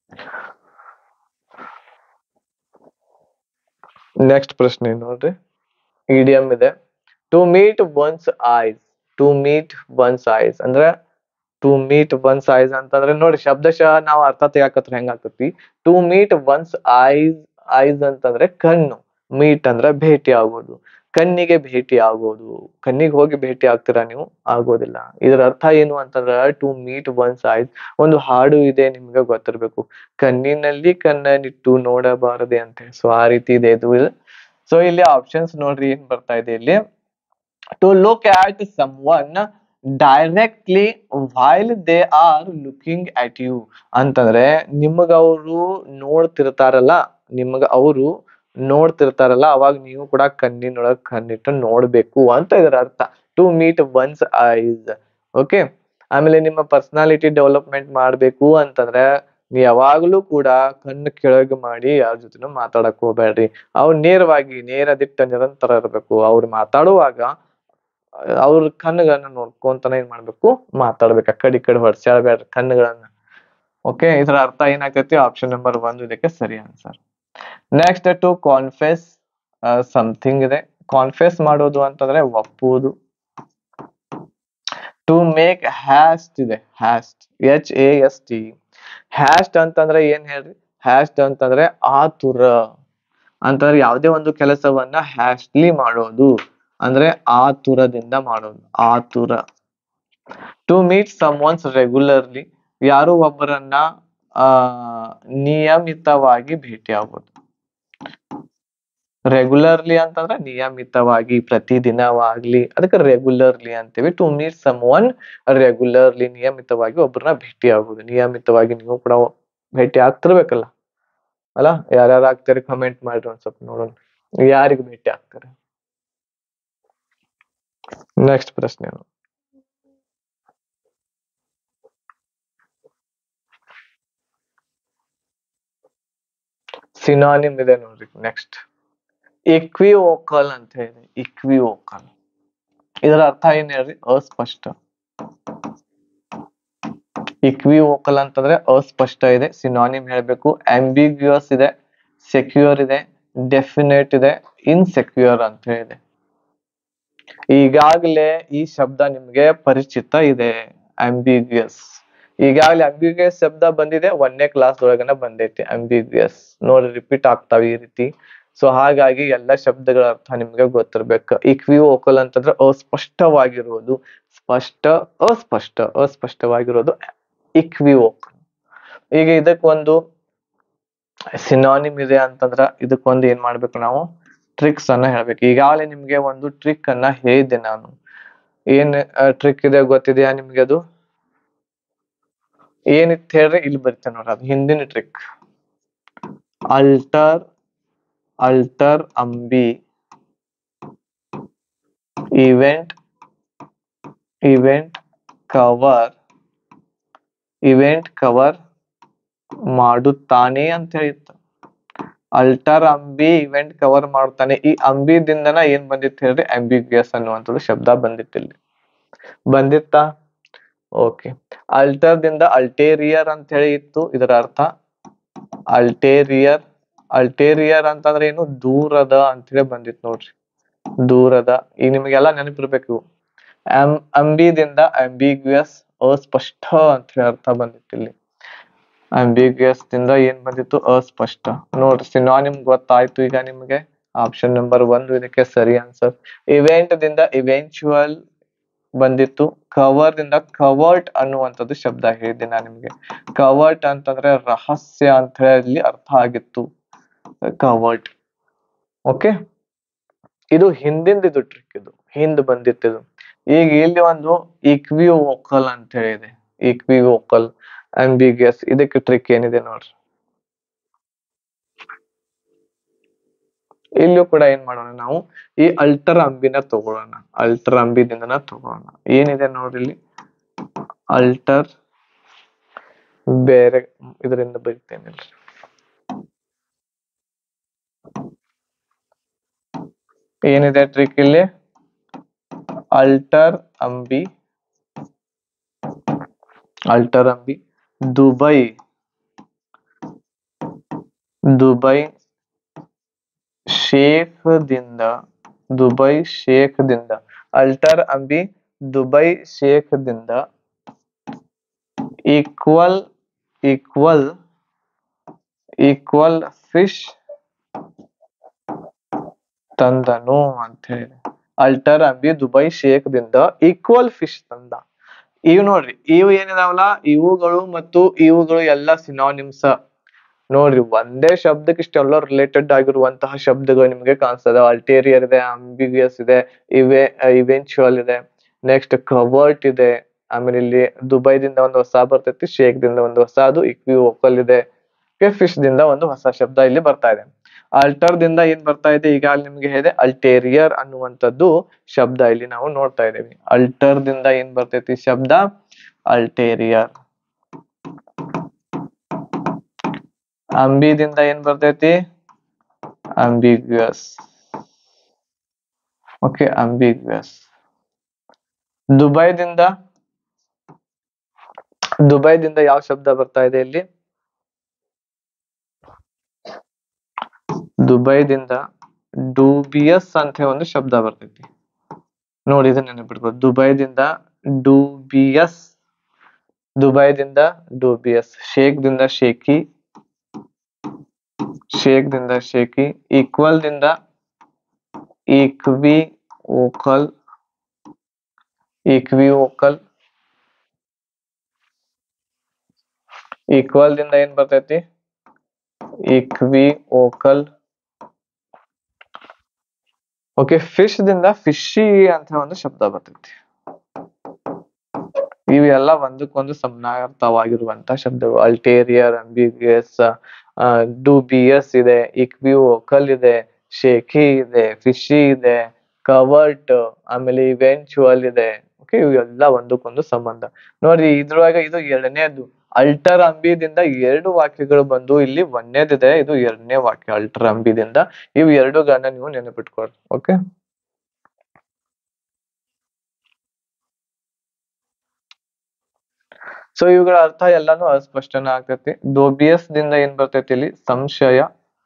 next ಪ್ರಶ್ನೆ ನೋಡ್ರಿ ಇಡಿಯಂ ಇದೆ to meet one's eyes to meet one's eyes ಅಂದ್ರೆ ಟು ಮೀಟ್ ಒನ್ಸ್ ಐಸ್ ಅಂತಂದ್ರೆ ನೋಡಿ ಶಬ್ದಶಃ ನಾವು ಅರ್ಥ ತೆಗಾಕತ್ರ ಹೆಂಗ್ ಆಗ್ತತಿ to meet one's eyes eyes ಅಂತಂದ್ರೆ ಕಣ್ಣು ಮೀಟ್ ಅಂದ್ರೆ ಭೇಟಿ ಆಗೋದು ಕಣ್ಣಿಗೆ ಭೇಟಿ ಆಗೋದು ಕಣ್ಣಿಗೆ ಹೋಗಿ ಭೇಟಿ ಆಗ್ತೀರಾ ನೀವು ಆಗೋದಿಲ್ಲ ಇದರ ಅರ್ಥ ಏನು ಅಂತಂದ್ರೆ ಟು ಮೀಟ್ ಒನ್ಸ್ ಐಸ್ ಒಂದು ಹಾಡು ಇದೆ ನಿಮ್ಗೆ ಗೊತ್ತಿರ್ಬೇಕು ಕಣ್ಣಿನಲ್ಲಿ ಕಣ್ಣನಿಟ್ಟು ನೋಡಬಾರದೆ ಅಂತ ಸೊ ಆ ರೀತಿ ಇದೆ ಇದು ಸೊ ಇಲ್ಲಿ ಆಪ್ಷನ್ಸ್ ನೋಡ್ರಿ ಏನ್ ಬರ್ತಾ ಇದೆ ಇಲ್ಲಿ to look at someone directly while they are looking at you ಅಂತಂದ್ರೆ ನಿಮಗ ಅವರು ನೋಡ್ತಿರ್ತಾರಲ್ಲ ನಿಮಗ ಅವರು ನೋಡ್ತಿರ್ತಾರಲ್ಲ ಅವಾಗ ನೀವು ಕೂಡ ಕಣ್ಣಿನೊಳಗ್ ಕಣ್ಣಿಟ್ಟು ನೋಡ್ಬೇಕು ಅಂತ ಇದರ ಅರ್ಥ to meet one's eyes okay ಆಮೇಲೆ ನಿಮ್ಮ ಪರ್ಸನಾಲಿಟಿ ಡೆವಲಪ್ಮೆಂಟ್ ಮಾಡ್ಬೇಕು ಅಂತಂದ್ರೆ ನೀವ್ ಯಾವಾಗ್ಲೂ ಕೂಡ ಕಣ್ಣು ಕೆಳಗೆ ಮಾಡಿ ಯಾರ ಜೊತೆನೂ ಮಾತಾಡಕ್ ಹೋಗ್ಬೇಡ್ರಿ ಅವ್ರು ನೇರವಾಗಿ ನೇರ ದಿಟ್ಟ ನಿರಂತರ ಇರ್ಬೇಕು ಅವ್ರು ಮಾತಾಡುವಾಗ ಅವ್ರ ಕಣ್ಣುಗಳನ್ನ ನೋಡ್ಕೊಂತಾನೆ ಏನ್ ಮಾಡ್ಬೇಕು ಮಾತಾಡ್ಬೇಕು ಆ ಕಡೆ ಈ ಕಡೆ ಹೊಡ್ಸ್ಯಾಡ್ಬೇಡ್ರಿ ಕಣ್ಣುಗಳನ್ನ ಓಕೆ ಇದರ ಅರ್ಥ ಏನಾಗ್ತೈತಿ ಆಪ್ಷನ್ ನಂಬರ್ ಒಂದು ಇದಕ್ಕೆ ಸರಿ answer next to confess something ಇದೆ ಕಾನ್ಫೆಸ್ ಮಾಡೋದು ಅಂತಂದ್ರೆ ಒಪ್ಪುವುದು ಟು ಮೇಕ್ ಹ್ಯಾಸ್ಟ್ ಇದೆ haste H A S T haste ಅಂತಂದ್ರೆ ಏನ್ ಹೇಳ್ರಿ ಹ್ಯಾಸ್ಟ್ ಅಂತಂದ್ರೆ ಆತುರ ಅಂತಂದ್ರೆ ಯಾವುದೇ ಒಂದು ಕೆಲಸವನ್ನ ಹ್ಯಾಸ್ಟ್ಲಿ ಮಾಡೋದು ಅಂದ್ರೆ ಆತುರದಿಂದ ಮಾಡೋದು ಆತುರ to meet someone's regularly ಯಾರು ಒಬ್ಬರನ್ನ ಆ ನಿಯಮಿತವಾಗಿ ಭೇಟಿ ಆಗೋದು ರೆಗ್ಯುಲರ್ಲಿ ಅಂತಂದ್ರೆ ನಿಯಮಿತವಾಗಿ ಪ್ರತಿದಿನವಾಗ್ಲಿ ಅದಕ್ಕೆ ರೆಗ್ಯುಲರ್ಲಿ ಅಂತೀವಿ to meet someone regularly ನಿಯಮಿತವಾಗಿ ಒಬ್ಬರನ್ನ ಭೇಟಿ ಆಗೋದು ನಿಯಮಿತವಾಗಿ ನೀವು ಕೂಡ ಭೇಟಿ ಆಗ್ತಿರ್ಬೇಕಲ್ಲ ಅಲ್ಲ ಯಾರ್ಯಾರು ಆಗ್ತಾರೆ ಕಮೆಂಟ್ ಮಾಡ್ರಿ ಒಂದ್ ಸ್ವಲ್ಪ ನೋಡೋಣ ಯಾರಿಗ್ ಭೇಟಿ ಆಗ್ತಾರೆ ನೆಕ್ಸ್ಟ್ ಪ್ರಶ್ನೆ ಸಿನಾನಿಮ್ ಇದೆ ನೋಡ್ರಿ ನೆಕ್ಸ್ಟ್ ಇಕ್ವಿವೋಕಲ್ ಅಂತ ಹೇಳಿ ಇಕ್ವಿವೋಕಲ್ ಇದರ ಅರ್ಥ ಏನ್ ಹೇಳ್ರಿ ಅಸ್ಪಷ್ಟ ಇಕ್ವಿವೋಕಲ್ ಅಂತಂದ್ರೆ ಅಸ್ಪಷ್ಟ ಇದೆ ಸಿನಾನಿಮ್ ಹೇಳ್ಬೇಕು ಆಂಬಿಗ್ಯೂಸ್ ಇದೆ ಸೆಕ್ಯೂರ್ ಇದೆ ಡೆಫಿನೇಟ್ ಇದೆ ಇನ್ಸೆಕ್ಯೂರ್ ಅಂತ ಹೇಳಿದೆ ಈಗಾಗಲೇ ಈ ಶಬ್ದ ನಿಮ್ಗೆ ಪರಿಚಿತ ಇದೆ ಆಂಬಿಗ್ಯೂಸ್ ಈಗಾಗಲೇ ಅಂಬಿಗ್ಯೂಸ್ ಶಬ್ದ ಬಂದಿದೆ ಒಂದನೇ ಕ್ಲಾಸ್ ಒಳಗನ ಬಂದೈತಿ ಅಂಬಿಗ್ಯೂಸ್ ನೋಡಿ ರಿಪೀಟ್ ಆಗ್ತಾವ ಈ ರೀತಿ ಸೊ ಹಾಗಾಗಿ ಎಲ್ಲ ಶಬ್ದಗಳ ಅರ್ಥ ನಿಮ್ಗೆ ಗೊತ್ತಿರ್ಬೇಕು ಇಕ್ವಿವೋಕಲ್ ಅಂತಂದ್ರೆ ಅಸ್ಪಷ್ಟವಾಗಿರೋದು ಸ್ಪಷ್ಟ ಅಸ್ಪಷ್ಟ ಅಸ್ಪಷ್ಟವಾಗಿರೋದು ಇಕ್ವಿವೋಕಲ್ ಈಗ ಇದಕ್ಕೊಂದು ಸಿನಾನಿಮ್ ಇದೆ ಅಂತಂದ್ರ ಇದಕ್ಕೊಂದು ಏನ್ ಮಾಡ್ಬೇಕು ನಾವು ಟ್ರಿಕ್ಸ್ ಅನ್ನ ಹೇಳ್ಬೇಕು ಈಗಾಗಲೇ ನಿಮ್ಗೆ ಒಂದು ಟ್ರಿಕ್ ಅನ್ನ ಹೇಳಿದ್ದೆ ನಾನು ಏನ್ ಟ್ರಿಕ್ ಇದೆ ಗೊತ್ತಿದೆಯಾ ನಿಮ್ಗೆ ಅದು ಏನಿತ್ತು ಹೇಳ್ರಿ ಇಲ್ಲಿ ಬರ್ತೇನೆ ನೋಡ್ರಿ ಅದು ಹಿಂದಿನ trick alter alter Ambi event event cover event cover ಮಾಡುತ್ತಾನೆ ಅಂತ ಹೇಳಿತ್ತು ಅಲ್ಟರ್ ಅಂಬಿ ಇವೆಂಟ್ ಕವರ್ ಮಾಡ್ತಾನೆ ಈ ಅಂಬಿದಿಂದನ ಏನ್ ಬಂದಿತ್ತು ಹೇಳ್ರಿ ಅಂಬಿಗ್ಯಸ್ ಅನ್ನುವಂಥದ್ದು ಶಬ್ದ ಬಂದಿತ್ತು ಇಲ್ಲಿ ಬಂದಿತ್ತಾ ಓಕೆ ಅಲ್ಟರ್ ದಿಂದ ಅಲ್ಟೇರಿಯರ್ ಅಂತ ಹೇಳಿ ಇತ್ತು ಇದರ ಅರ್ಥ ಅಲ್ಟೇರಿಯರ್ ಅಲ್ಟೇರಿಯರ್ ಅಂತಂದ್ರೆ ಏನು ದೂರದ ಅಂತ ಹೇಳಿ ಬಂದಿತ್ತು ನೋಡ್ರಿ ದೂರದ ಈಗ ನಿಮಗೆಲ್ಲ ನೆನಪಿರ್ಬೇಕು ಇವು ಅಂ ಅಂಬಿದಿಂದ ಅಂಬಿಗ್ಯಸ್ ಅಸ್ಪಷ್ಟ ಅಂತ ಹೇಳಿ ಅರ್ಥ ಬಂದಿತ್ತು ಇಲ್ಲಿ ಅಂಬಿಗ್ಯಸ್ ದಿಂದ ಏನ್ ಬಂದಿತ್ತು ಅಸ್ಪಷ್ಟ ನೋಡ್ರಿ ಸಿನಾನಿಮ್ ಗೊತ್ತಾಯ್ತು ಈಗ ನಿಮ್ಗೆ ಆಪ್ಷನ್ ನಂಬರ್ ಒಂದು ಇದಕ್ಕೆ ಸರಿ ಆನ್ಸರ್ ಇವೆಂಟ್ ದಿಂದ ಇವೆಂಚುವಲ್ ಬಂದಿತ್ತು ಕವರ್ ದಿಂದ ಕವರ್ಟ್ ಅನ್ನುವಂಥದ್ದು ಶಬ್ದ ಹೇಳಿದ್ದೆ ನಾನು ನಿಮ್ಗೆ ಕವರ್ಟ್ ಅಂತಂದ್ರೆ ರಹಸ್ಯ ಅಂತ ಹೇಳಿ ಅರ್ಥ ಆಗಿತ್ತು ಕವರ್ಟ್ ಓಕೆ ಇದು ಹಿಂದಿಂದ ಇದು ಟ್ರಿಕ್ ಇದು ಹಿಂದ್ ಬಂದಿತ್ತು ಇದು ಈಗ ಇಲ್ಲಿ ಒಂದು ಇಕ್ವಿವೋಕಲ್ ಅಂತ ಹೇಳಿದೆ ಇಕ್ವಿವೋಕಲ್ ಅಂಬಿಗಿಯಸ್ ಇದಕ್ಕೆ ಟ್ರಿಕ್ ಏನಿದೆ ನೋಡ್ರಿ ಇಲ್ಲೂ ಕೂಡ ಏನ್ ಮಾಡೋಣ ನಾವು ಈ ಅಲ್ಟರ್ ಅಂಬಿನ ತಗೊಳ್ಳೋಣ ಅಲ್ಟರ್ ಅಂಬಿದಿಂದನ ತಗೊಳ್ಳೋಣ ಏನಿದೆ ನೋಡ್ರಿ ಇಲ್ಲಿ ಅಲ್ಟರ್ ಬೇರೆ ಇದರಿಂದ ಬರಿತೇನಿಲ್ರಿ ಏನಿದೆ ಟ್ರಿಕ್ ಇಲ್ಲಿ alter Ambi alter Ambi Dubai Dubai ಶೇಖ್ದಿಂದ ದುಬೈ ಶೇಖ್ದಿಂದ ಅಲ್ಟರ್ ಅಂಬಿ ದುಬೈ ಶೇಖ್ದಿಂದ ಈಕ್ವಲ್ ಈಕ್ವಲ್ ಈಕ್ವಲ್ ಫಿಶ್ ತಂದನು ಅಂತ ಹೇಳಿ ಅಲ್ಟರ್ ಅಂಬಿ ದುಬೈ ಶೇಖ್ದಿಂದ ಈಕ್ವಲ್ ಫಿಶ್ ತಂದ ಇವ್ ನೋಡ್ರಿ ಇವು ಏನಿದಾವಲ್ಲ ಇವುಗಳು ಮತ್ತು ಇವುಗಳು ಎಲ್ಲ ಸಿನಾನಿಮ್ಸ್ ನೋಡ್ರಿ ಒಂದೇ ಶಬ್ದಕ್ಕೆ ಇಷ್ಟೆಲ್ಲ ರಿಲೇಟೆಡ್ ಆಗಿರುವಂತಹ ಶಬ್ದಗಳು ನಿಮ್ಗೆ ಕಾಣಿಸ್ತದೆ ಅಲ್ಟೇರಿಯರ್ ಇದೆ ಅಂಬಿಗಿಯಸ್ ಇದೆ ಇವೆ ಇವೆಂಚುವಲ್ ಇದೆ ನೆಕ್ಸ್ಟ್ ಕವರ್ಟ್ ಇದೆ ಆಮೇಲೆ ಇಲ್ಲಿ ದುಬೈದಿಂದ ಒಂದು ಹೊಸ ಬರ್ತೈತಿ ಶೇಕ್ ದಿಂದ ಒಂದು ಹೊಸ ಅದು ಇಕ್ವಿ ವೋಕಲ್ ಇದೆ ಫಿಶ್ ದಿಂದ ಒಂದು ಹೊಸ ಶಬ್ದ ಇಲ್ಲಿ ಬರ್ತಾ ಇದೆ ಅಲ್ಟರ್ ದಿಂದ ಏನ್ ಬರ್ತಾ ಇದೆ ಈಗ ನಿಮ್ಗೆ ಹೇಳಿದೆ ಅಲ್ಟೇರಿಯರ್ ಅನ್ನುವಂಥದ್ದು ಶಬ್ದ ಇಲ್ಲಿ ನಾವು ನೋಡ್ತಾ ಇದ್ದೇವೆ ಅಲ್ಟರ್ ದಿಂದ ಏನ್ ಬರ್ತೈತಿ ಶಬ್ದ ಅಲ್ಟೇರಿಯರ್ ಅಂಬಿದಿಂದ ಏನ್ ಬರ್ತೈತಿ ಅಂಬಿಗ್ಯಸ್ ಓಕೆ ಅಂಬಿಗ್ಯಸ್ ದುಬೈದಿಂದ ದುಬೈದಿಂದ ಯಾವ ಶಬ್ದ ಬರ್ತಾ ಇದೆ ಇಲ್ಲಿ ದುಬೈದಿಂದ ಡೂಬಿಯಸ್ ಅಂತ ಒಂದು ಶಬ್ದ ಬರ್ತೈತಿ ನೋಡಿ ಇದನ್ನ ನೆನಪಿಟ್ಕೊಳ್ಳಿ ದುಬೈದಿಂದ ಡೂಬಿಯಸ್ ದುಬೈದಿಂದ ಡೂಬಿಯಸ್ ಶೇಕ್ ದಿಂದ ಶೇಕಿ ಶೇಕ್ ದಿಂದ ಶೇಕಿ ಈಕ್ವಲ್ ದಿಂದ equivocal equivocal equal ದಿಂದ ಏನ್ ಬರ್ತೈತಿ ಈಕ್ವಿ ಓಕಲ್ ಓಕೆ ಫಿಶ್ ದಿಂದ ಫಿಶಿ ಅಂತ ಒಂದು ಶಬ್ದ ಬರ್ತೈತಿ ಇವೆಲ್ಲ ಒಂದಕ್ಕೊಂದು ಸಮನಾರ್ಥವಾಗಿರುವಂತ ಶಬ್ದಗಳು ಅಲ್ಟೇರಿಯರ್ ಅಂಬಿಗಿಯಸ್ ಡೂಬಿಯಸ್ ಇದೆ ಇಕ್ವಿಯೋಕಲ್ ಇದೆ ಶೇಖಿ ಇದೆ ಫಿಶಿ ಇದೆ ಕವರ್ಟ್ ಆಮೇಲೆ ಇವೆಂಚುವಲ್ ಇದೆ ಓಕೆ ಇವೆಲ್ಲ ಒಂದಕ್ಕೊಂದು ಸಂಬಂಧ ನೋಡ್ರಿ ಇದ್ರೊಳಗೆ ಇದು ಎರಡನೇದು ಅಲ್ಟರ್ ಅಂಬಿದಿಂದ ಎರಡು ವಾಕ್ಯಗಳು ಬಂದು ಇಲ್ಲಿ ಒಂದೇದಿದೆ ಇದು ಎರಡನೇ ವಾಕ್ಯ ಅಲ್ಟರ್ ಅಂಬಿದಿಂದ ಇವು ಎರಡುಗಳನ್ನ ನೀವು ನೆನಪಿಟ್ಕೊಳ್ರಿ ಓಕೆ ಸೊ ಇವುಗಳ ಅರ್ಥ ಎಲ್ಲಾನು ಅಸ್ಪಷ್ಟನ ಆಗ್ತೈತಿ ಡೋಬಿಯಸ್ ದಿಂದ ಏನ್ ಬರ್ತೈತಿ ಇಲ್ಲಿ ಸಂಶಯ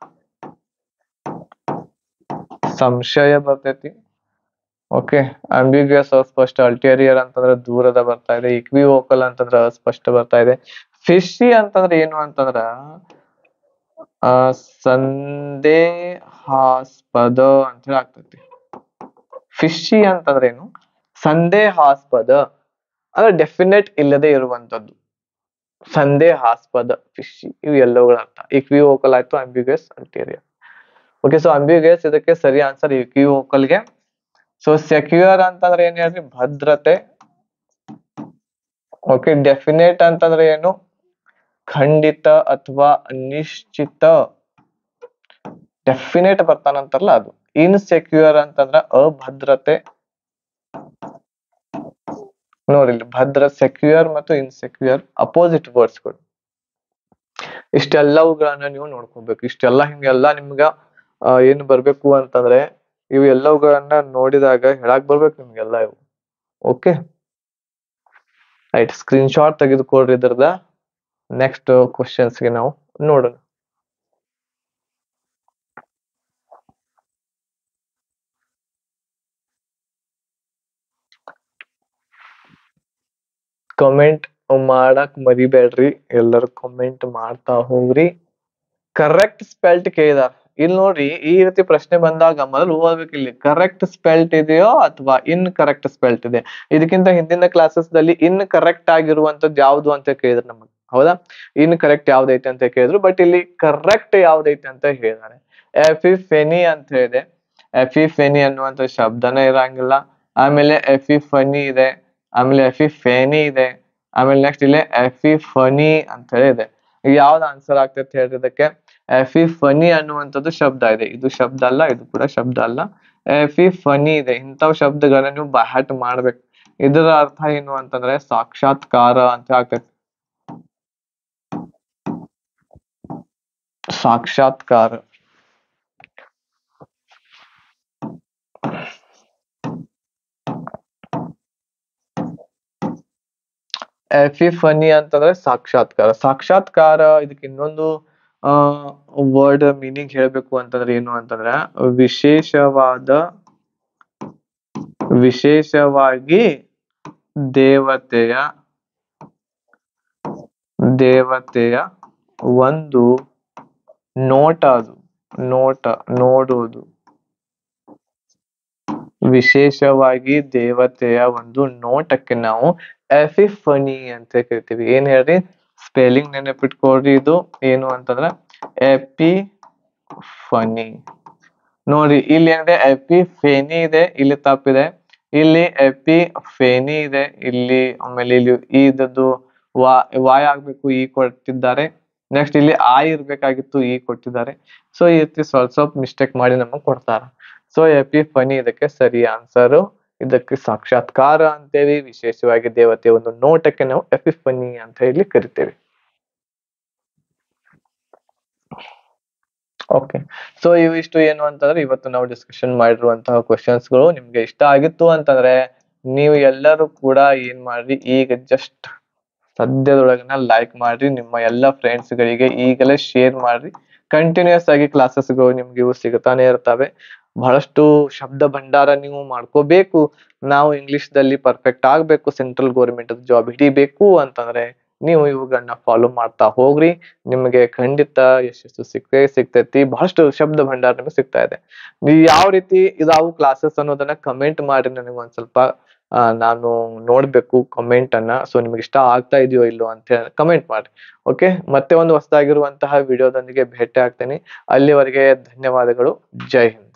ಸಂಶಯ ಬರ್ತೈತಿ ಓಕೆ ಅಂಬಿಗ್ಯಸ್ ಅಸ್ಪಷ್ಟ ಅಲ್ಟೇರಿಯರ್ ಅಂತಂದ್ರೆ ದೂರದ ಬರ್ತಾ ಇದೆ ಇಕ್ವಿವೋಕಲ್ ಅಂತಂದ್ರೆ ಅಸ್ಪಷ್ಟ ಬರ್ತಾ ಇದೆ ಫಿಶಿ ಅಂತಂದ್ರೆ ಏನು ಅಂತಂದ್ರ ಆ ಸಂದೇಹಾಸ್ಪದ ಅಂತ ಹೇಳಿ ಆಗ್ತೈತಿ ಫಿಶಿ ಅಂತಂದ್ರೆ ಏನು ಸಂದೇಹಾಸ್ಪದ ಅಂದ್ರೆ ಡೆಫಿನೆಟ್ ಇಲ್ಲದೆ ಇರುವಂತದ್ದು ಸಂದೇಹಾಸ್ಪದ ಫಿಶಿ ಇವು ಎಲ್ಲವುಗಳ ಅರ್ಥ ಇಕ್ವಿವೋಕಲ್ ಆಯ್ತು ಅಂಬಿಗ್ಯಸ್ ಅಲ್ಟೇರಿಯರ್ ಓಕೆ ಸೊ ಅಂಬಿಗ್ಯಸ್ ಇದಕ್ಕೆ ಸರಿ ಆನ್ಸರ್ ಇಕ್ವಿವೋಕಲ್ಗೆ ಸೊ ಸೆಕ್ಯೂರ್ ಅಂತಂದ್ರೆ ಏನ್ ಹೇಳ್ರಿ ಭದ್ರತೆ ಓಕೆ ಡೆಫಿನೇಟ್ ಅಂತಂದ್ರೆ ಏನು ಖಂಡಿತ ಅಥವಾ ನಿಶ್ಚಿತ ಡೆಫಿನೇಟ್ ಬರ್ತಾನಂತಾರಲ್ಲ ಅದು ಇನ್ಸೆಕ್ಯೂರ್ ಅಂತಂದ್ರ ಅಭದ್ರತೆ ನೋಡಿ ಇಲ್ಲಿ ಭದ್ರ ಸೆಕ್ಯೂರ್ ಮತ್ತು ಇನ್ಸೆಕ್ಯೂರ್ ಅಪೋಸಿಟ್ ವರ್ಡ್ಸ್ಗಳು ಇಷ್ಟೆಲ್ಲವುಗಳನ್ನ ನೀವು ನೋಡ್ಕೋಬೇಕು ಇಷ್ಟೆಲ್ಲ ಹಿಂಗೆಲ್ಲ ನಿಮ್ಗ ಆ, ಏನ್ ಬರ್ಬೇಕು ಅಂತಂದ್ರೆ ಇವು ಎಲ್ಲವುಗಳನ್ನ ನೋಡಿದಾಗ ಹೇಳಕ್ ಬರ್ಬೇಕು ನಿಮ್ಗೆಲ್ಲ ಇವು ಓಕೆ ರೈಟ್ ಸ್ಕ್ರೀನ್ ಶಾಟ್ ತೆಗೆದುಕೊಳ್ರಿ ಇದ್ರದ ನೆಕ್ಸ್ಟ್ ಕ್ವಶನ್ಸ್ಗೆ ನಾವು ನೋಡೋಣ ಕಮೆಂಟ್ ಮಾಡಕ್ ಮರಿಬೇಡ್ರಿ ಎಲ್ಲರೂ ಕಮೆಂಟ್ ಮಾಡ್ತಾ ಹೋಗ್ರಿ ಕರೆಕ್ಟ್ ಸ್ಪೆಲ್ಟ್ ಕೇಳಿದಾರ ಇಲ್ಲಿ ನೋಡ್ರಿ ಈ ರೀತಿ ಪ್ರಶ್ನೆ ಬಂದಾಗ ಮೊದಲು ಓದ್ಬೇಕು ಇಲ್ಲಿ ಕರೆಕ್ಟ್ ಸ್ಪೆಲ್ಟ್ ಇದೆಯೋ ಅಥವಾ ಇನ್ ಕರೆಕ್ಟ್ ಸ್ಪೆಲ್ಟ್ ಇದೆ ಇದಕ್ಕಿಂತ ಹಿಂದಿನ ಕ್ಲಾಸಸ್ ದಲ್ಲಿ ಇನ್ ಕರೆಕ್ಟ್ ಆಗಿರುವಂತದ್ದು ಯಾವ್ದು ಅಂತ ಕೇಳಿದ್ರು ನಮಗೆ ಹೌದಾ ಇನ್ ಕರೆಕ್ಟ್ ಯಾವ್ದೈತೆ ಅಂತ ಕೇಳಿದ್ರು ಬಟ್ ಇಲ್ಲಿ ಕರೆಕ್ಟ್ ಯಾವ್ದೈತೆ ಅಂತ ಹೇಳಿದಾರೆ ಎಫಿಫೆನಿ ಅಂತ ಹೇಳಿದೆ ಎಫಿಫೆನಿ ಅನ್ನುವಂತ ಶಬ್ದನೇ ಇರಂಗಿಲ್ಲ ಆಮೇಲೆ ಎಫಿಫನಿ ಇದೆ ಆಮೇಲೆ ಎಫಿಫೆನಿ ಇದೆ ಆಮೇಲೆ ನೆಕ್ಸ್ಟ್ ಇಲ್ಲಿ ಎಫಿಫನಿ ಅಂತ ಹೇಳಿ ಇದೆ ಈಗ ಯಾವ್ದು ಆನ್ಸರ್ ಆಗ್ತೈತೆ ಹೇಳ್ರಿ ಇದಕ್ಕೆ ಎಫಿಫನಿ ಅನ್ನುವಂಥದ್ದು ಶಬ್ದ ಇದೆ ಇದು ಶಬ್ದ ಅಲ್ಲ ಇದು ಕೂಡ ಶಬ್ದ ಅಲ್ಲ ಎಫಿಫನಿ ಇದೆ ಇಂಥವ್ ಶಬ್ದಗಳನ್ನ ನೀವು ಬಹಾಟ್ ಮಾಡ್ಬೇಕು ಇದರ ಅರ್ಥ ಏನು ಅಂತಂದ್ರೆ ಸಾಕ್ಷಾತ್ಕಾರ ಅಂತ ಆಗ್ತೈತಿ ಸಾಕ್ಷಾತ್ಕಾರ ಎಫಿಫನಿ ಅಂತಂದ್ರೆ ಸಾಕ್ಷಾತ್ಕಾರ ಸಾಕ್ಷಾತ್ಕಾರ ಇದಕ್ಕೆ ಇನ್ನೊಂದು ವರ್ಡ್ ಮೀನಿಂಗ್ ಹೇಳ್ಬೇಕು ಅಂತಂದ್ರೆ ಏನು ಅಂತಂದ್ರೆ ವಿಶೇಷವಾದ ವಿಶೇಷವಾಗಿ ದೇವತೆಯ ದೇವತೆಯ ಒಂದು ನೋಟ ಅದು ನೋಟ ನೋಡುವುದು ವಿಶೇಷವಾಗಿ ದೇವತೆಯ ಒಂದು ನೋಟಕ್ಕೆ ನಾವು ಎಫಿಫನಿ ಅಂತ ಕರಿತೀವಿ ಏನ್ ಹೇಳ್ರಿ ಸ್ಪೆಲ್ಲಿಂಗ್ ನೆನಪಿಟ್ಕೊಳ್ರಿ ಇದು ಏನು ಅಂತಂದ್ರ ಎಪಿ ಫನಿ ನೋಡಿ ಇಲ್ಲಿ ಏನಿದೆ ಎಪಿ ಫೇನಿ ಇದೆ ಇಲ್ಲಿ ತಪ್ಪಿದೆ ಇಲ್ಲಿ ಎಪಿ ಫೇನಿ ಇದೆ ಇಲ್ಲಿ ಆಮೇಲೆ ಇಲ್ಲಿ ಇದದ್ದು ವಾ ವಾಯ್ ಆಗ್ಬೇಕು ಈ ಕೊಟ್ಟಿದ್ದಾರೆ ನೆಕ್ಸ್ಟ್ ಇಲ್ಲಿ ಆ ಇರ್ಬೇಕಾಗಿತ್ತು ಈ ಕೊಟ್ಟಿದ್ದಾರೆ ಸೊ ಈ ರೀತಿ ಸ್ವಲ್ಪ ಸ್ವಲ್ಪ ಮಿಸ್ಟೇಕ್ ಮಾಡಿ ನಮಗೆ ಕೊಡ್ತಾರ ಸೊ ಎಪಿ ಫನಿ ಇದಕ್ಕೆ ಸರಿ ಆನ್ಸರ್ ಇದಕ್ಕೆ ಸಾಕ್ಷಾತ್ಕಾರ ಅಂತೇವಿ ವಿಶೇಷವಾಗಿ ದೇವತೆ ಒಂದು ನೋಟಕ್ಕೆ ನಾವು ಎಪಿಫನಿ ಅಂತ ಹೇಳಿ ಕರಿತೇವೆ ಓಕೆ ಸೊ ಇವಿಷ್ಟು ಏನು ಅಂತಂದ್ರೆ ಇವತ್ತು ನಾವು ಡಿಸ್ಕಷನ್ ಮಾಡಿರುವಂತಹ questions ಗಳು ನಿಮ್ಗೆ ಇಷ್ಟ ಆಗಿತ್ತು ಅಂತಂದ್ರೆ ನೀವು ಎಲ್ಲರೂ ಕೂಡ ಏನ್ ಮಾಡ್ರಿ ಈಗ ಜಸ್ಟ್ ಸದ್ಯದೊಳಗನ ಲೈಕ್ ಮಾಡ್ರಿ ನಿಮ್ಮ ಎಲ್ಲ ಫ್ರೆಂಡ್ಸ್ ಗಳಿಗೆ ಈಗಲೇ ಶೇರ್ ಮಾಡ್ರಿ ಕಂಟಿನ್ಯೂಸ್ ಆಗಿ ಕ್ಲಾಸಸ್ ಗಳು ನಿಮ್ಗೆ ಇವು ಸಿಗ್ತಾನೆ ಇರ್ತವೆ ಬಹಳಷ್ಟು ಶಬ್ದ ಭಂಡಾರ ನೀವು ಮಾಡ್ಕೋಬೇಕು ನಾವು ಇಂಗ್ಲಿಷ್ ದಲ್ಲಿ ಪರ್ಫೆಕ್ಟ್ ಆಗ್ಬೇಕು ಸೆಂಟ್ರಲ್ ಗೌರ್ಮೆಂಟ್ ಜಾಬ್ ಹಿಡಿಬೇಕು ಅಂತಂದ್ರೆ ನೀವು ಇವುಗಳನ್ನ ಫಾಲೋ ಮಾಡ್ತಾ ಹೋಗ್ರಿ ನಿಮಗೆ ಖಂಡಿತ ಯಶಸ್ಸು ಸಿಕ್ಕೇ ಸಿಗ್ತೈತಿ ಬಹಳಷ್ಟು ಶಬ್ದ ಭಂಡಾರ ನಿಮಗೆ ಸಿಗ್ತಾ ಇದೆ ನೀವು ಯಾವ ರೀತಿ ಇದಾವು ಕ್ಲಾಸಸ್ ಅನ್ನೋದನ್ನ ಕಮೆಂಟ್ ಮಾಡಿ ನನಗೆ ಒಂದ್ ಸ್ವಲ್ಪ ಆ, ನಾನು ನೋಡ್ಬೇಕು ಕಮೆಂಟ್ ಅನ್ನ ಸೊ ನಿಮ್ಗೆ ಇಷ್ಟ ಆಗ್ತಾ ಇದೆಯೋ ಇಲ್ಲೋ ಅಂತ ಹೇಳಿ ಕಮೆಂಟ್ ಮಾಡಿ ಓಕೆ ಮತ್ತೆ ಒಂದು ಹೊಸದಾಗಿರುವಂತಹ ವಿಡಿಯೋದೊಂದಿಗೆ ಭೇಟಿ ಆಗ್ತೇನೆ ಅಲ್ಲಿವರೆಗೆ ಧನ್ಯವಾದಗಳು ಜೈ ಹಿಂದ್